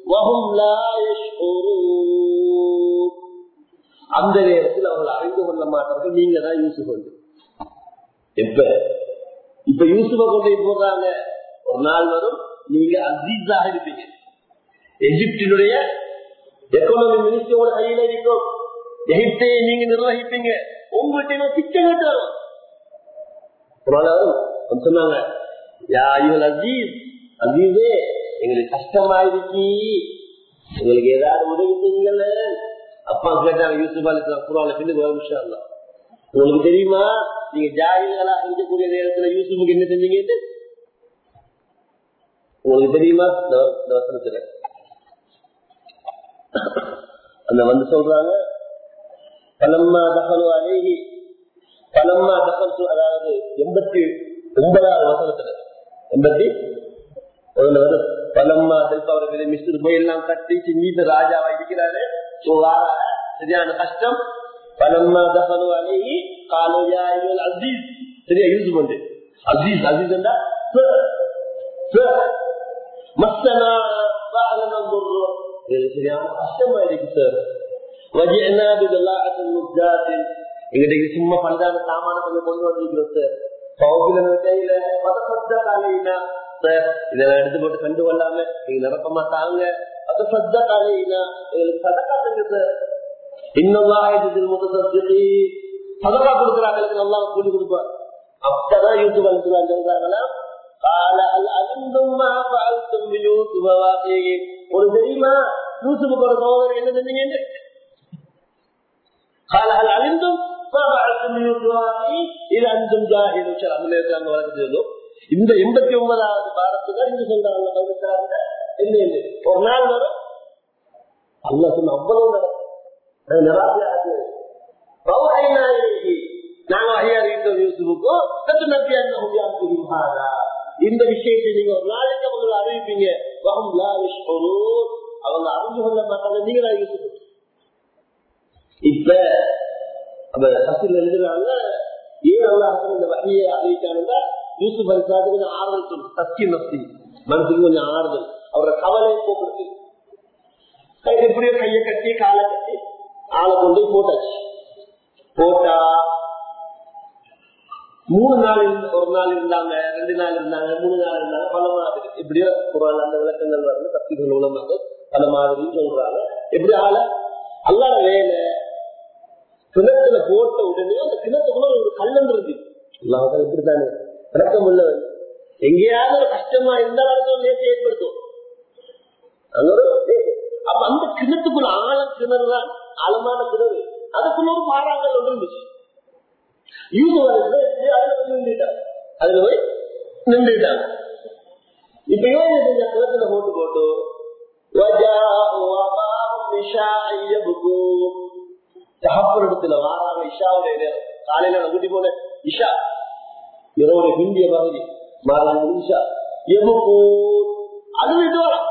அந்த நேரத்தில் அவர்கள் அறிந்து கொள்ள மாட்டார்கள் நீங்க தான் யூசுப் கொண்டு எப்ப இப்ப யூசுஃப கொண்டு போடுறாங்க ஒரு நாள் வரும் நீங்க அசீஸாக இருப்பீங்க எகிப்தினுடைய எக்கனாமி மினிஸ்டரோட கையில இருக்கும் எகிப்தையை நீங்க நிர்வகிப்பீங்க உங்கள்கிட்ட திட்டம் கேட்டு வரும் சொன்னாங்க அசீஸ் அசீஸே எங்களுக்கு கஷ்டமாயிருச்சு உங்களுக்கு ஏதாவது உதவி செய்யுங்கல்ல அப்பா கேட்டாங்க யூசுப் அலி குரான பின்னுக்கு ஒரு நிமிஷம் இல்ல உங்களுக்கு தெரியுமா நீங்க ஜாகிர்களா இருக்கக்கூடிய நேரத்துல யூசுஃபுக்கு என்ன செஞ்சீங்க உங்களுக்கு தெரியுமா இந்த வசனத்துல அந்த வந்து சொல்றாங்க பலம்மா தகலு அழகி பலம்மா தகல் அதாவது எண்பத்தி ஒன்பதாவது வசனத்துல எண்பத்தி ஒண்ணு வந்து பலம்மா செல்ப அவர்களை மிஸ்டர் போய் எல்லாம் கட்டி மீது ராஜாவா இருக்கிறாரு சரியான கஷ்டம் பலம்மா தகலு அழகி காலையா அசீஸ் சரியா யூஸ் பண்ணு அசீஸ் அசீஸ் என்றா மஸ்தனா சரியான கஷ்டமா இருக்கு சார் வஜினா பிதல்லாஹத்தின் முஜாத்தின் எங்கிட்ட சும்மா பலதான சாமான கொஞ்சம் கொண்டு வந்திருக்கிறோம் சார் பௌகில கையில பதசத்த காலையினா சார் இதெல்லாம் எடுத்து போட்டு கண்டு கொள்ளாம நீங்க நிரப்பமா தாங்க பதசத்த காலையினா எங்களுக்கு சதக்கா தங்க சார் இன்னும் ஆயுதத்தில் முதல் சதக்கா கொடுக்குறாங்களுக்கு நல்லா கூலி கொடுப்பார் அப்பதான் யூசுப் அனுப்புறாங்க சொல்றாங்களா قال هل علمتم ما فعلتم بيوسف واخيه ஒரு தெரியுமா யூசுஃபுக்கு ஒரு சகோதரர் என்ன செஞ்சீங்க قال هل علمتم ما فعلتم بيوسف واخيه اذا انتم جاهلون சரி அந்த நேரத்துல அங்க வளர்க்குது இந்த எண்பத்தி ஒன்பதாவது பாரத்துக்கு தான் இங்க சொல்றாங்க பதினெட்டாவது என்ன இல்லை ஒரு நாள் வரும் அல்ல சொன்ன அவ்வளவு நடக்கும் நிராசையாக நாங்க ஐயாயிரம் யூசுஃபுக்கும் கத்து நம்பி அந்த இந்த விஷயத்தை நீங்க ஒரு நாளைக்கு அவங்க அறிவிப்பீங்க அவங்க அறிஞ்சு கொள்ள மாட்டாங்க நீங்க யூசுஃப் இப்ப அந்த சசில் எழுதுறாங்க ஏன் அல்லா இந்த வகையை அறிவிக்கானுங்க யூசுப் அலிசாது கொஞ்சம் ஆறுதல் சொல்லு சத்திய நப்தி மனசுக்கு கொஞ்சம் ஆறுதல் அவரோட கவலை போக்குறது எப்படியோ கையை கட்டி காலை கட்டி ஆளை கொண்டு போட்டாச்சு போட்டா மூணு நாள் ஒரு நாள் இருந்தாங்க ரெண்டு நாள் இருந்தாங்க மூணு நாள் இருந்தாங்க பல மாதிரி இப்படியோ குரான் அந்த விளக்கங்கள் வருது சக்திகள் மூலமாக பல மாதிரி சொல்றாங்க எப்படி ஆள அல்லாத வேலை கிணத்துல போட்ட உடனே அந்த கிணத்துக்குள்ள ஒரு கல்லன் இருக்கு அல்லாத இப்படித்தானே விளக்கம் உள்ளவன் எங்கேயாவது ஒரு கஷ்டமா இருந்தாலும் நேற்று ஏற்படுத்தும் அப்ப அந்த கிணத்துக்குள்ள ஆழ கிணறு தான் ஆழமான கிணறு அதுக்குள்ள ஒரு பாறாங்கல் ஒன்று இருந்துச்சு யூசுப் அலைஹிஸ்ஸலாம் அதுல போய் நின்றுட்டாங்க அதுல போய் நின்றுட்டாங்க இப்ப இவன் என்ன செஞ்சா கிணத்துல போட்டு போட்டு وجاءوا أباهم عشاء يبكون தகப்பனிடத்துல வாராங்க இஷாவுடைய நேரம் காலையில நான் கூட்டி போன இஷா இரவுடைய பிந்திய பகுதி மாறாங்க இஷா எபுக்கூன் அது விட்டு வரும்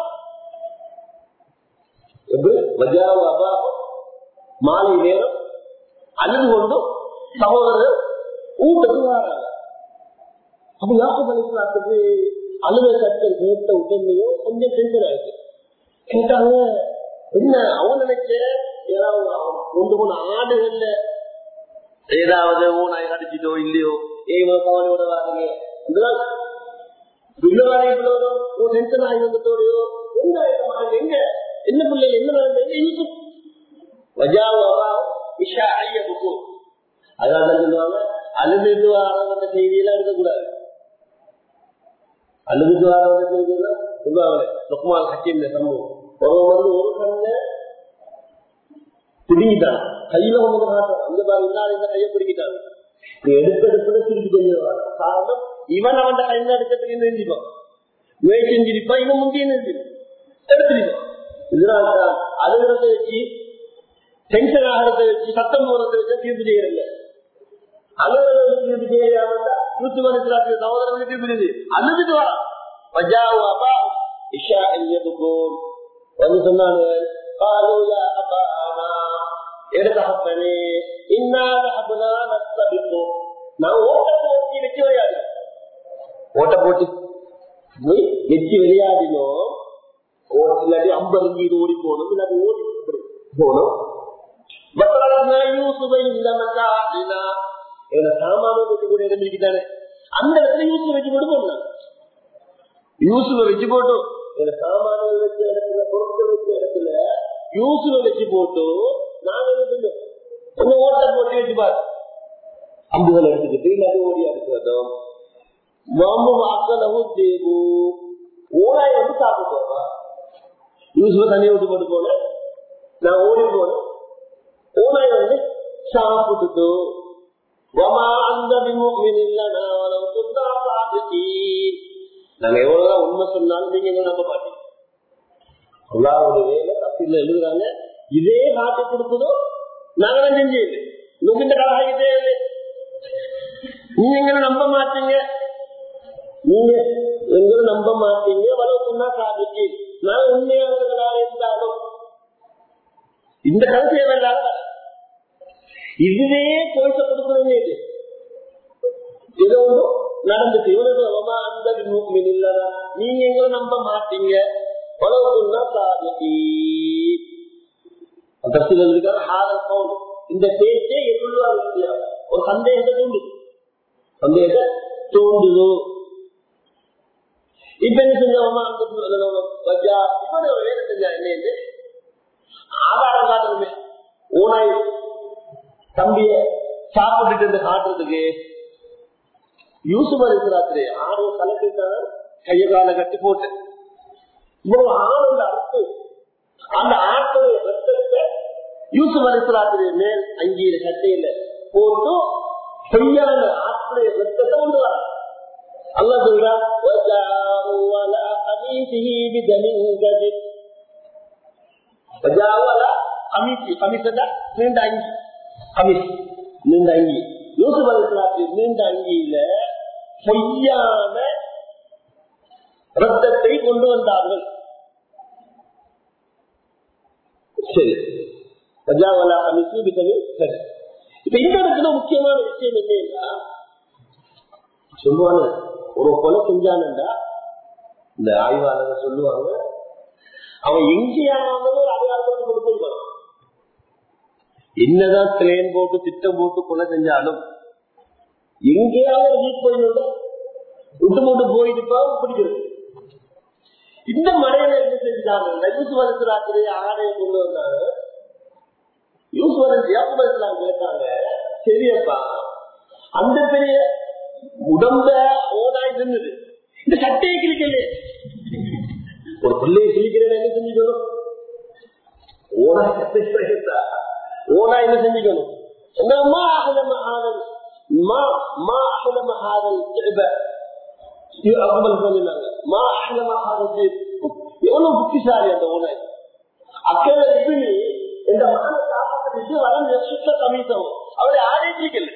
எப்படி வஜாவு அபாபம் மாலை நேரம் அழுது கொண்டும் சகோதரர் ஊட்டத்துக்கு வராங்க அப்ப யாக்கும் அலிஸ்லாத்துக்கு அழுவை கட்டல் கேட்ட உடனேயோ கொஞ்சம் டென்ஷன் ஆயிடுச்சு கேட்டாங்க என்ன அவன் நினைச்ச ஏதாவது கொண்டு போன ஆடுகள்ல ஏதாவது ஊனாய் அடிச்சிட்டோ இல்லையோ ஏன் கவலையோட வராங்க இதெல்லாம் பிள்ளைவாரி பிள்ளைவரும் ஒரு டென்ஷன் ஆகி வந்ததோடையோ எங்க ஆயிரமாங்க, எங்க என்ன பிள்ளைகள் என்ன நடந்தது எங்க யூசுப் வஜாவா இஷா ஐய புக்கு அதான் சொல்லுவாங்க அழுதுட்டு வந்த செய்தியெல்லாம் இருக்கக்கூடாது அழுதுட்டு வந்த செய்தியெல்லாம் சொல்லுவாங்க லுக்மான் ஹக்கீம் சம்பவம் ஒருவன் வந்து ஒரு கண்ண பிடிங்கிட்டான் கையில ஒன்று காட்டும் அந்த பாரு இல்லாத இந்த கையை பிடிக்கிட்டாங்க எடுத்து எடுத்து திருப்பி கொஞ்சம் காரணம் இவன் அவன் கையில எடுக்கிறதுக்கு நெஞ்சிப்பான் முயற்சி செஞ்சிருப்பான் இவன் முந்தைய நெஞ்சிருப்பான் எடுத்துருப்பான் இதனால்தான் அலுவலகத்தை வச்சு டென்ஷன் ஆகிறத வச்சு சத்தம் போறதை வச்சு தீர்ப்பு செய்யறதில்ல அலுவலகம் தீர்ப்பு செய்யாம நூத்தி மனசிலாத்திய சகோதரர்களுக்கு தீர்ப்பு செய்யுது அழுதுட்டு வா வஜாவு அப்பா இஷா எல்லையதுக்கும் வந்து சொன்னாங்க காலூயா அபானா எடுத்தகப்பனே இன்னாத அபுனா நஸ்தபிப்போம் நான் ஓட்ட போட்டி வெற்றி விளையாடு ஓட்ட போட்டி போய் வெற்றி விளையாடினோம் ஓ- இல்லாட்டி அம்பருங்கி இது ஓடி போகணும் இல்லாட்டி ஓடி இப்படி போகணும் வத்தலனா யூசுபை இல்லமல்லா அப்படின்னா எங்க சாமான வச்சு கூட இடம் இருக்கிட்டானே அந்த இடத்துல யூசுப் வச்சு போட்டு போடலாம் யூசுவை வச்சு போட்டு எங்க சாமான்கள் வச்ச இடத்துல பொருட்கள் வச்ச இடத்துல யூசுவை வச்சு போட்டு நாங்க என்ன செஞ்சோம் கொஞ்சம் ஓட்ட போட்டு வச்சு பாரு அம்புகள் எடுத்துக்கிட்டு இல்லாட்டி ஓடி அடிக்கிறதும் மாமு வாக்கலவும் தேவு ஓனாய் வந்து சாப்பிட்டு யூசுவை தனியை விட்டு போட்டு போனேன் நான் ஓடி போனேன் ஓனாய் வந்து சாப்பிட்டுட்டு வமா அந்த விமுக்மின் இல்லனா வலவு குந்தா சாதித்தீன் நாங்க எவ்வளவுதான் உண்மை சொன்னாலும் நீங்க எங்களை நம்ப மாட்டீங்க அல்லாவுடைய வேலை தப்பில எழுதுறாங்க இதே காட்டி கொடுத்ததும் நாங்க தான் செஞ்சது உங்களுக்கு இந்த கலாகிட்டே இல்லை நீங்க எங்களை நம்ப மாட்டீங்க நீங்க எங்களை நம்ப மாட்டீங்க வளவுக்குன்னா சாதிச்சு நான் உண்மையானவர்களாக இருந்தாலும் இந்த கருத்து வேண்டாம் இதுவே கோயில கொடுக்கணும் இது இது ஒன்றும் நடந்துச்சு இவனுக்கு அவமா அந்த மூமின் இல்லதா நீங்க எங்களை நம்ப மாட்டீங்க வளவுக்குன்னா சாதிச்சு தப்சில் இருக்காரு ஹாரல் கவுன் இந்த பேச்சே எவ்வளவு விஷயம் ஒரு சந்தேகத்தை தூண்டு சந்தேகத்தை தூண்டுதோ இப்ப என்ன செஞ்சவமா இவனு வேலை செஞ்சா என்ன ஆதாரம் காட்டணுமே ஊனாய் தம்பிய சாப்பிட்டுட்டு இருந்து காட்டுறதுக்கு யூசுப் அலிஸ்லாத்திரி ஆடு கலக்கிட்டான் கைய கால கட்டி போட்டு இவ்வளவு ஆடு அறுத்து அந்த ஆட்டுடைய ரத்தத்தை யூசுப் அலிஸ்லாத்திரி மேல் அங்கியில சட்டையில போட்டு பொய்யான ஆட்டுடைய ரத்தத்தை கொண்டு வர அல்ல சொல்றான் وَجَاءُوا عَلَى قَمِيصِهِ بِدَمٍ كَذِبٍ وَجَاءُوا عَلى قَمِيصِهِ قميص என்றால் நீண்ட அங்கி கமிஸ் நீண்ட அங்கி யூசுப் அலிஸ்லாத்திரி நீண்ட அங்கியில பொய்யான ரத்தத்தை கொண்டு வந்தார்கள் சரி பஜாவலா கமிசி பிதவி சரி இப்ப இந்த இடத்துல முக்கியமான விஷயம் என்னன்னா சொல்லுவாங்க ஒரு கொலை செஞ்சானுண்டா இந்த ஆய்வாளர்கள் சொல்லுவாங்க அவன் எங்கேயாவது ஒரு அடையாளத்தை கொடுக்கணும் என்னதான் பிளேன் போட்டு திட்டம் போட்டு கொலை செஞ்சாலும் எங்கேயாவது வீட் போயிட்டு விட்டு போட்டு போயிட்டு பிடிக்கிறது இந்த மழையில என்ன செஞ்சாங்க யூசு வலசுராத்திரி ஆடையை கொண்டு வந்தாங்க யூசு வலசு யாக்குமலாம் கேட்டாங்க சரியப்பா அந்த பெரிய உடம்ப ஓடாய் இருந்தது இந்த சட்டையை கிழிக்கலையே ஒரு பிள்ளையை கிழிக்கிறேன் என்ன செஞ்சுக்கணும் ஓனா ஓனா என்ன செஞ்சுக்கணும் என்ன மா அகலம ஆதல் மா மா அகலம ஆதல் அகமல் பண்ணினாங்க மா அகலம ஆதல் எவ்வளவு புத்திசாலி அந்த ஓனை அக்கறை எப்படி இந்த மகனை காப்பாற்று வளர்ந்து சுத்த கமித்தவும் அவரை ஆரோக்கியக்கல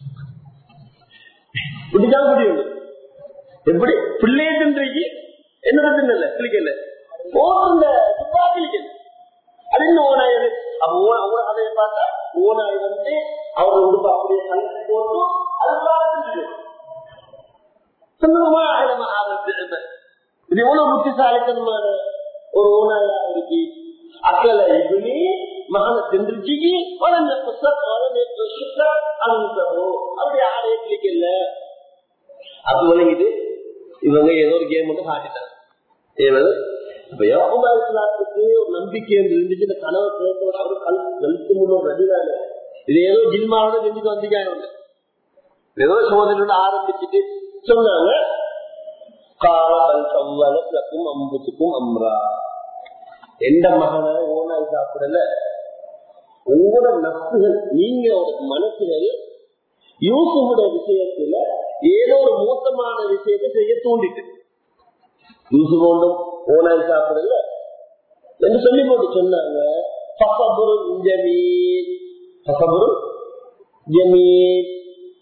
இப்படிதான் முடியும் எப்படி பிள்ளைய தின்றைக்கு என்ன தின்னல கிளிக்கல போட்டுள்ள துப்பாக்கிலிக்கல அது என்ன ஓனாய் அப்ப ஓன அதை பார்த்தா ஓனாய் வந்து அவர் உடுப்பு அப்படியே கலந்து போட்டு அது சொந்தமா இது எவ்வளவு புத்திசாலித்தனமான ஒரு ஓனாயா இருக்கு அக்கல இப்படி மகன சென்றுச்சு வளர்ந்த புத்தக் வளர்ந்த சுத்த அனந்தமோ அப்படி ஆடே கிளிக்கல அது விளங்கிட்டு இவங்க ஏதோ ஒரு கேம் மட்டும் காட்டிட்டாங்க ஏவது இப்ப யோகமாத்துக்கு ஒரு நம்பிக்கை இருந்துச்சு இந்த கனவை கேட்டோட அவரு கல் கழுத்து முன்னோர் ரடிதாங்க இது ஏதோ ஜில்மாவோட செஞ்சுட்டு வந்திருக்காங்க ஏதோ சோதனையோட ஆரம்பிச்சுட்டு சொன்னாங்க காலபல் கவ்வலக்கும் அம்புத்துக்கும் அம்ரா எந்த மகனை ஓனாய் சாப்பிடல உங்களோட நப்புகள் நீங்க மனசுகள் யூசுஃபுடைய விஷயத்துல ஏதோ ஒரு மோசமான விஷயத்தை செய்ய தூண்டிட்டு யூசுப் ஒன்றும் ஓனாய் சாப்பிடல என்று சொல்லி போட்டு சொன்னாங்க பசபுரு ஜமீன் பசபுரு ஜமீன்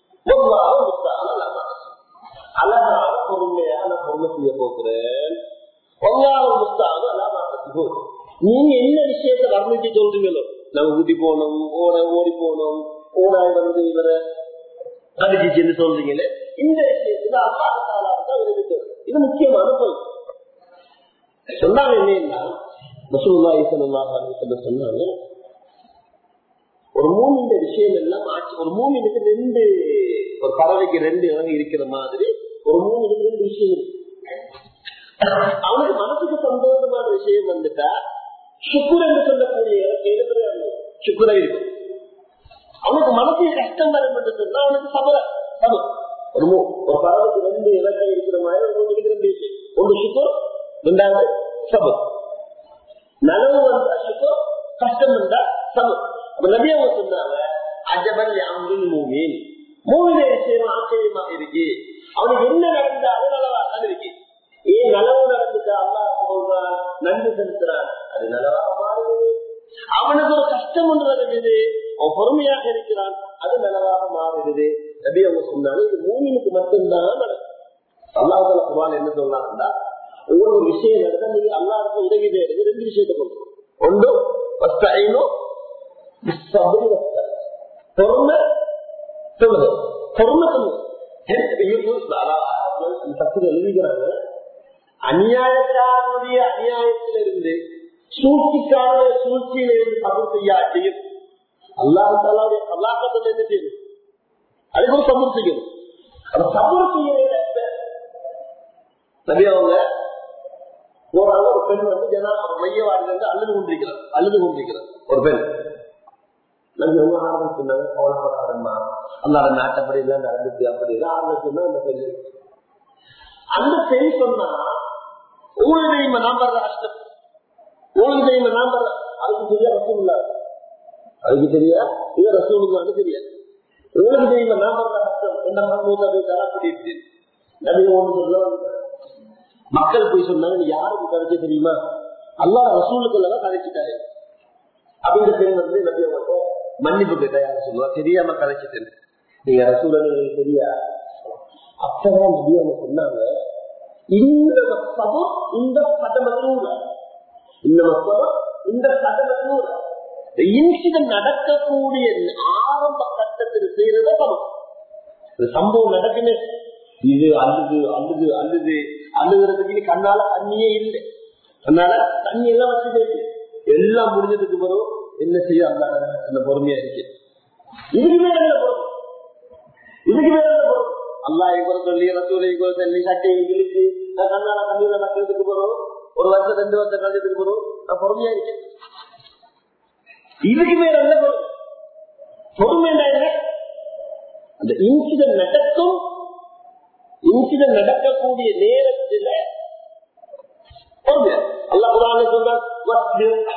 அழகான பொறுமையான பொறுமை செய்ய போகிறேன் நீங்க என்ன விஷயத்த வர்ணிச்சு சொல்றீங்களோ நம்ம ஊட்டி போனோம் ஓட ஓடி போனோம் ஓனாய் வந்து இவரை அடிச்சு சொல்றீங்களே இந்த விஷயத்துல அல்லாஹால இது முக்கியமான பொருள் சொன்னாங்க என்னன்னா மசூல்லாய் சொன்னாங்க ஒரு மூமிந்த விஷயம் எல்லாம் ஆச்சு ஒரு மூமினுக்கு ரெண்டு ஒரு பறவைக்கு ரெண்டு இறங்கி இருக்கிற மாதிரி ஒரு மூமினுக்கு ரெண்டு விஷயம் இருக்கு அவனுக்கு மனசுக்கு சந்தோஷமான விஷயம் வந்துட்டா சுக்குர் என்று சொல்லக்கூடிய சுக்குர இருக்கும் அவனுக்கு மனசுக்கு கஷ்டம் வரும் சொன்னா அவனுக்கு சபர சபம் ஒரு ஒரு பறவைக்கு ரெண்டு இலக்கை இருக்கிற மாதிரி உங்களுக்கு ரெண்டு விஷயம் ஒன்று சுக்குர் ரெண்டாவது சபம் நனவு வந்தா சுக்குர் கஷ்டம் வந்தா சபம் அப்ப நபி அவங்க சொன்னாங்க அஜபல் யாமின் மூமின் மூமின விஷயம் ஆச்சரியமா இருக்கு அவனுக்கு என்ன நடந்தாலும் நல்லவா தான் இருக்கு ஏன் நலவு நடந்துட்டா அல்லா சொல்றான் நன்றி செலுத்துறான் அது நலவாக மாறுது அவனுக்கு ஒரு கஷ்டம் ஒன்று நடக்குது அவன் பொறுமையாக இருக்கிறான் அது நலவாக மாறுகிறது நபி அவங்க சொன்னாங்க இது மூமினுக்கு மட்டும்தான் நடக்கும் அல்லாஹால குமார் என்ன சொன்னாங்கன்னா ஒவ்வொரு விஷயம் நடந்தா நீங்க அல்லாருக்கு உதவி தேடுங்க ரெண்டு விஷயத்தை கொண்டு ஒன்று பொறுமை சொல்லுங்க பொறுமை சொல்லுங்க எழுதிக்கிறாங்க அநியாயக்காரனுடைய அநியாயத்திலிருந்து சூழ்ச்சிக்காரனுடைய சூழ்ச்சியிலிருந்து சமூக செய்யாட்டியும் அல்லாஹாலுடைய அல்லாக்கத்தில் என்ன செய்யணும் அதுக்கு ஒரு சமூக செய்யணும் அந்த சமூக செய்ய நபி அவங்க போறாங்க ஒரு பெண் வந்து ஜனா மையவாடில இருந்து அழுது கொண்டிருக்கிறார் அழுது கொண்டிருக்கிறார் ஒரு பெண் நம்பி ஒண்ணு ஆரம்பிச்சுனாங்க கவலைப்படாதம்மா அல்லாத நாட்டப்படி எல்லாம் நடந்துச்சு அப்படி எல்லாம் ஆரம்பிச்சுன்னா அந்த பெண் அந்த செய்தி சொன்னா உங்களுக்கு தெரியுமா நான் வர்ற அஷ்டம் உங்களுக்கு தெரியுமா நான் வர்ற அதுக்கு தெரியா ரசூல் இல்ல அதுக்கு தெரியா இது ரசூலுக்கு தெரியாது உங்களுக்கு தெரியுமா நான் வர்ற அஷ்டம் என்ன மகமூத தரப்பட்டு நபி ஒன்று சொல்ல மக்கள் போய் சொன்னாங்க யாருக்கு கதைச்சு தெரியுமா அல்லா ரசூலுக்குள்ளதான் கதைச்சிட்டாரு அப்படின்ற பேர் வந்து நபி அவங்க மன்னிப்பு கேட்டா யாரும் சொல்லுவா தெரியாம கதைச்சிட்டேன் நீங்க ரசூலுக்கு தெரியா அப்பதான் நபி அவங்க சொன்னாங்க இந்த மசபம் இந்த பதமத்தூர இந்த மசபம் இந்த பதமத்தூர இன்சிடென்ட் நடக்கக்கூடிய ஆரம்ப கட்டத்தில் செய்யறத பதம் சம்பவம் நடக்குமே இது அழுது அழுது அழுது அழுகிறதுக்கு கண்ணால தண்ணியே இல்லை அதனால தண்ணி எல்லாம் வச்சுட்டு எல்லாம் முடிஞ்சதுக்கு பிறகு என்ன செய்ய அந்த அந்த பொறுமையா இருக்கு இதுக்கு மேல என்ன பொறுமை இதுக்கு மேல என்ன பொறுமை அல்லா இவரை சொல்லி ரசூலை இவரை சொல்லி சட்டை இங்கிலிச்சு நான் கண்ணால தண்ணியில நக்கிறதுக்கு போறோம் ஒரு வருஷம் ரெண்டு வருஷம் கழிச்சதுக்கு போறோம் நான் பொறுமையா இருக்கேன் இதுக்கு மேல என்ன பொறுமை பொறுமை என்ன அந்த இன்சிடென்ட் நடக்கும் இன்சிடென்ட் நடக்கக்கூடிய நேரத்தில் அல்லா குரான சொல்றான்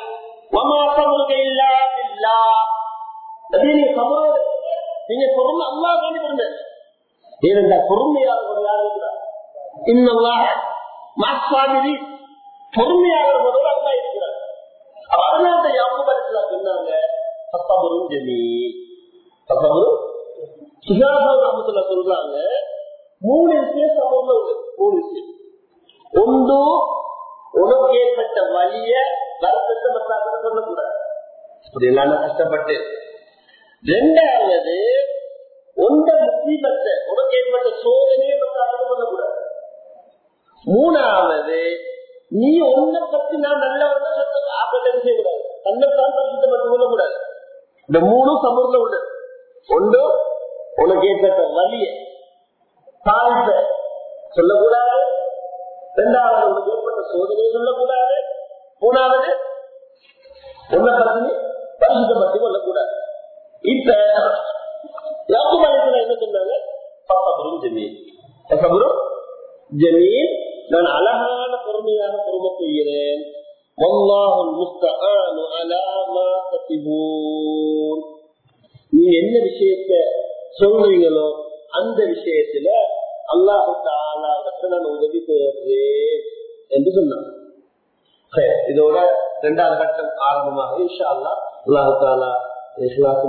وما صبرك إلا بالله நபியே, நீங்க சபரோட இருங்க. நீங்க பொறுமை அல்லா வேண்டி இருங்க ஏனென்றா பொறுமையாளர்கள் யார் இருக்கிறார் இன்னல்லாக மாஸ்வாமிரி பொறுமையாளர்களோடு அல்லா இருக்கிறார் அப்ப அதனால யாரும் அலிஸ்லாம் சொன்னாங்க சத்தபரும் ஜமி சத்தபரும் சுகாதார சொல்றாங்க மூணு விஷயம் சமூகம் உண்டு மூணு விஷயம் ஒன்று உனக்கு ஏற்பட்ட வலிய வருத்தத்தை மற்ற சொல்லக்கூடாது அப்படி எல்லாம் கஷ்டப்பட்டு ரெண்டாவது உந்த முசீபத்தை உனக்கு ஏற்பட்ட சோதனையை மற்ற சொல்லக்கூடாது மூணாவது நீ உன்னை பத்தி நான் நல்லவன் ஆபத்தம் செய்யக்கூடாது தன்னைத்தான் பரிசுத்தப்பட்டு கொள்ளக்கூடாது இந்த மூணும் சமூகத்துல உண்டு ஒன்று உனக்கு ஏற்பட்ட வலிய தாழ்த்த சொல்லக்கூடாது இரண்டாவது உனக்கு ஏற்பட்ட சோதனையை சொல்லக்கூடாது மூணாவது உன்னை பத்தி பரிசுத்தப்பட்டு கொள்ளக்கூடாது இப்ப யாக்குமாயத்துல என்ன சொன்னாங்க பசபுரும் ஜமீன் பசபுரும் ஜமீன் நான் அழகான பொறுமையான பொறுமை செய்கிறேன் والله المستعان على ما تصفون நீங்க என்ன விஷயத்த சொல்றீங்களோ அந்த விஷயத்துல அல்லாஹு தாலா நான் உதவி தேடுறேன் என்று சொன்னார் சரி, இதோட இரண்டாவது கட்டம் ஆரம்பமாக இன்ஷா அல்லா அல்லாஹு தாலா இஸ்லாத்து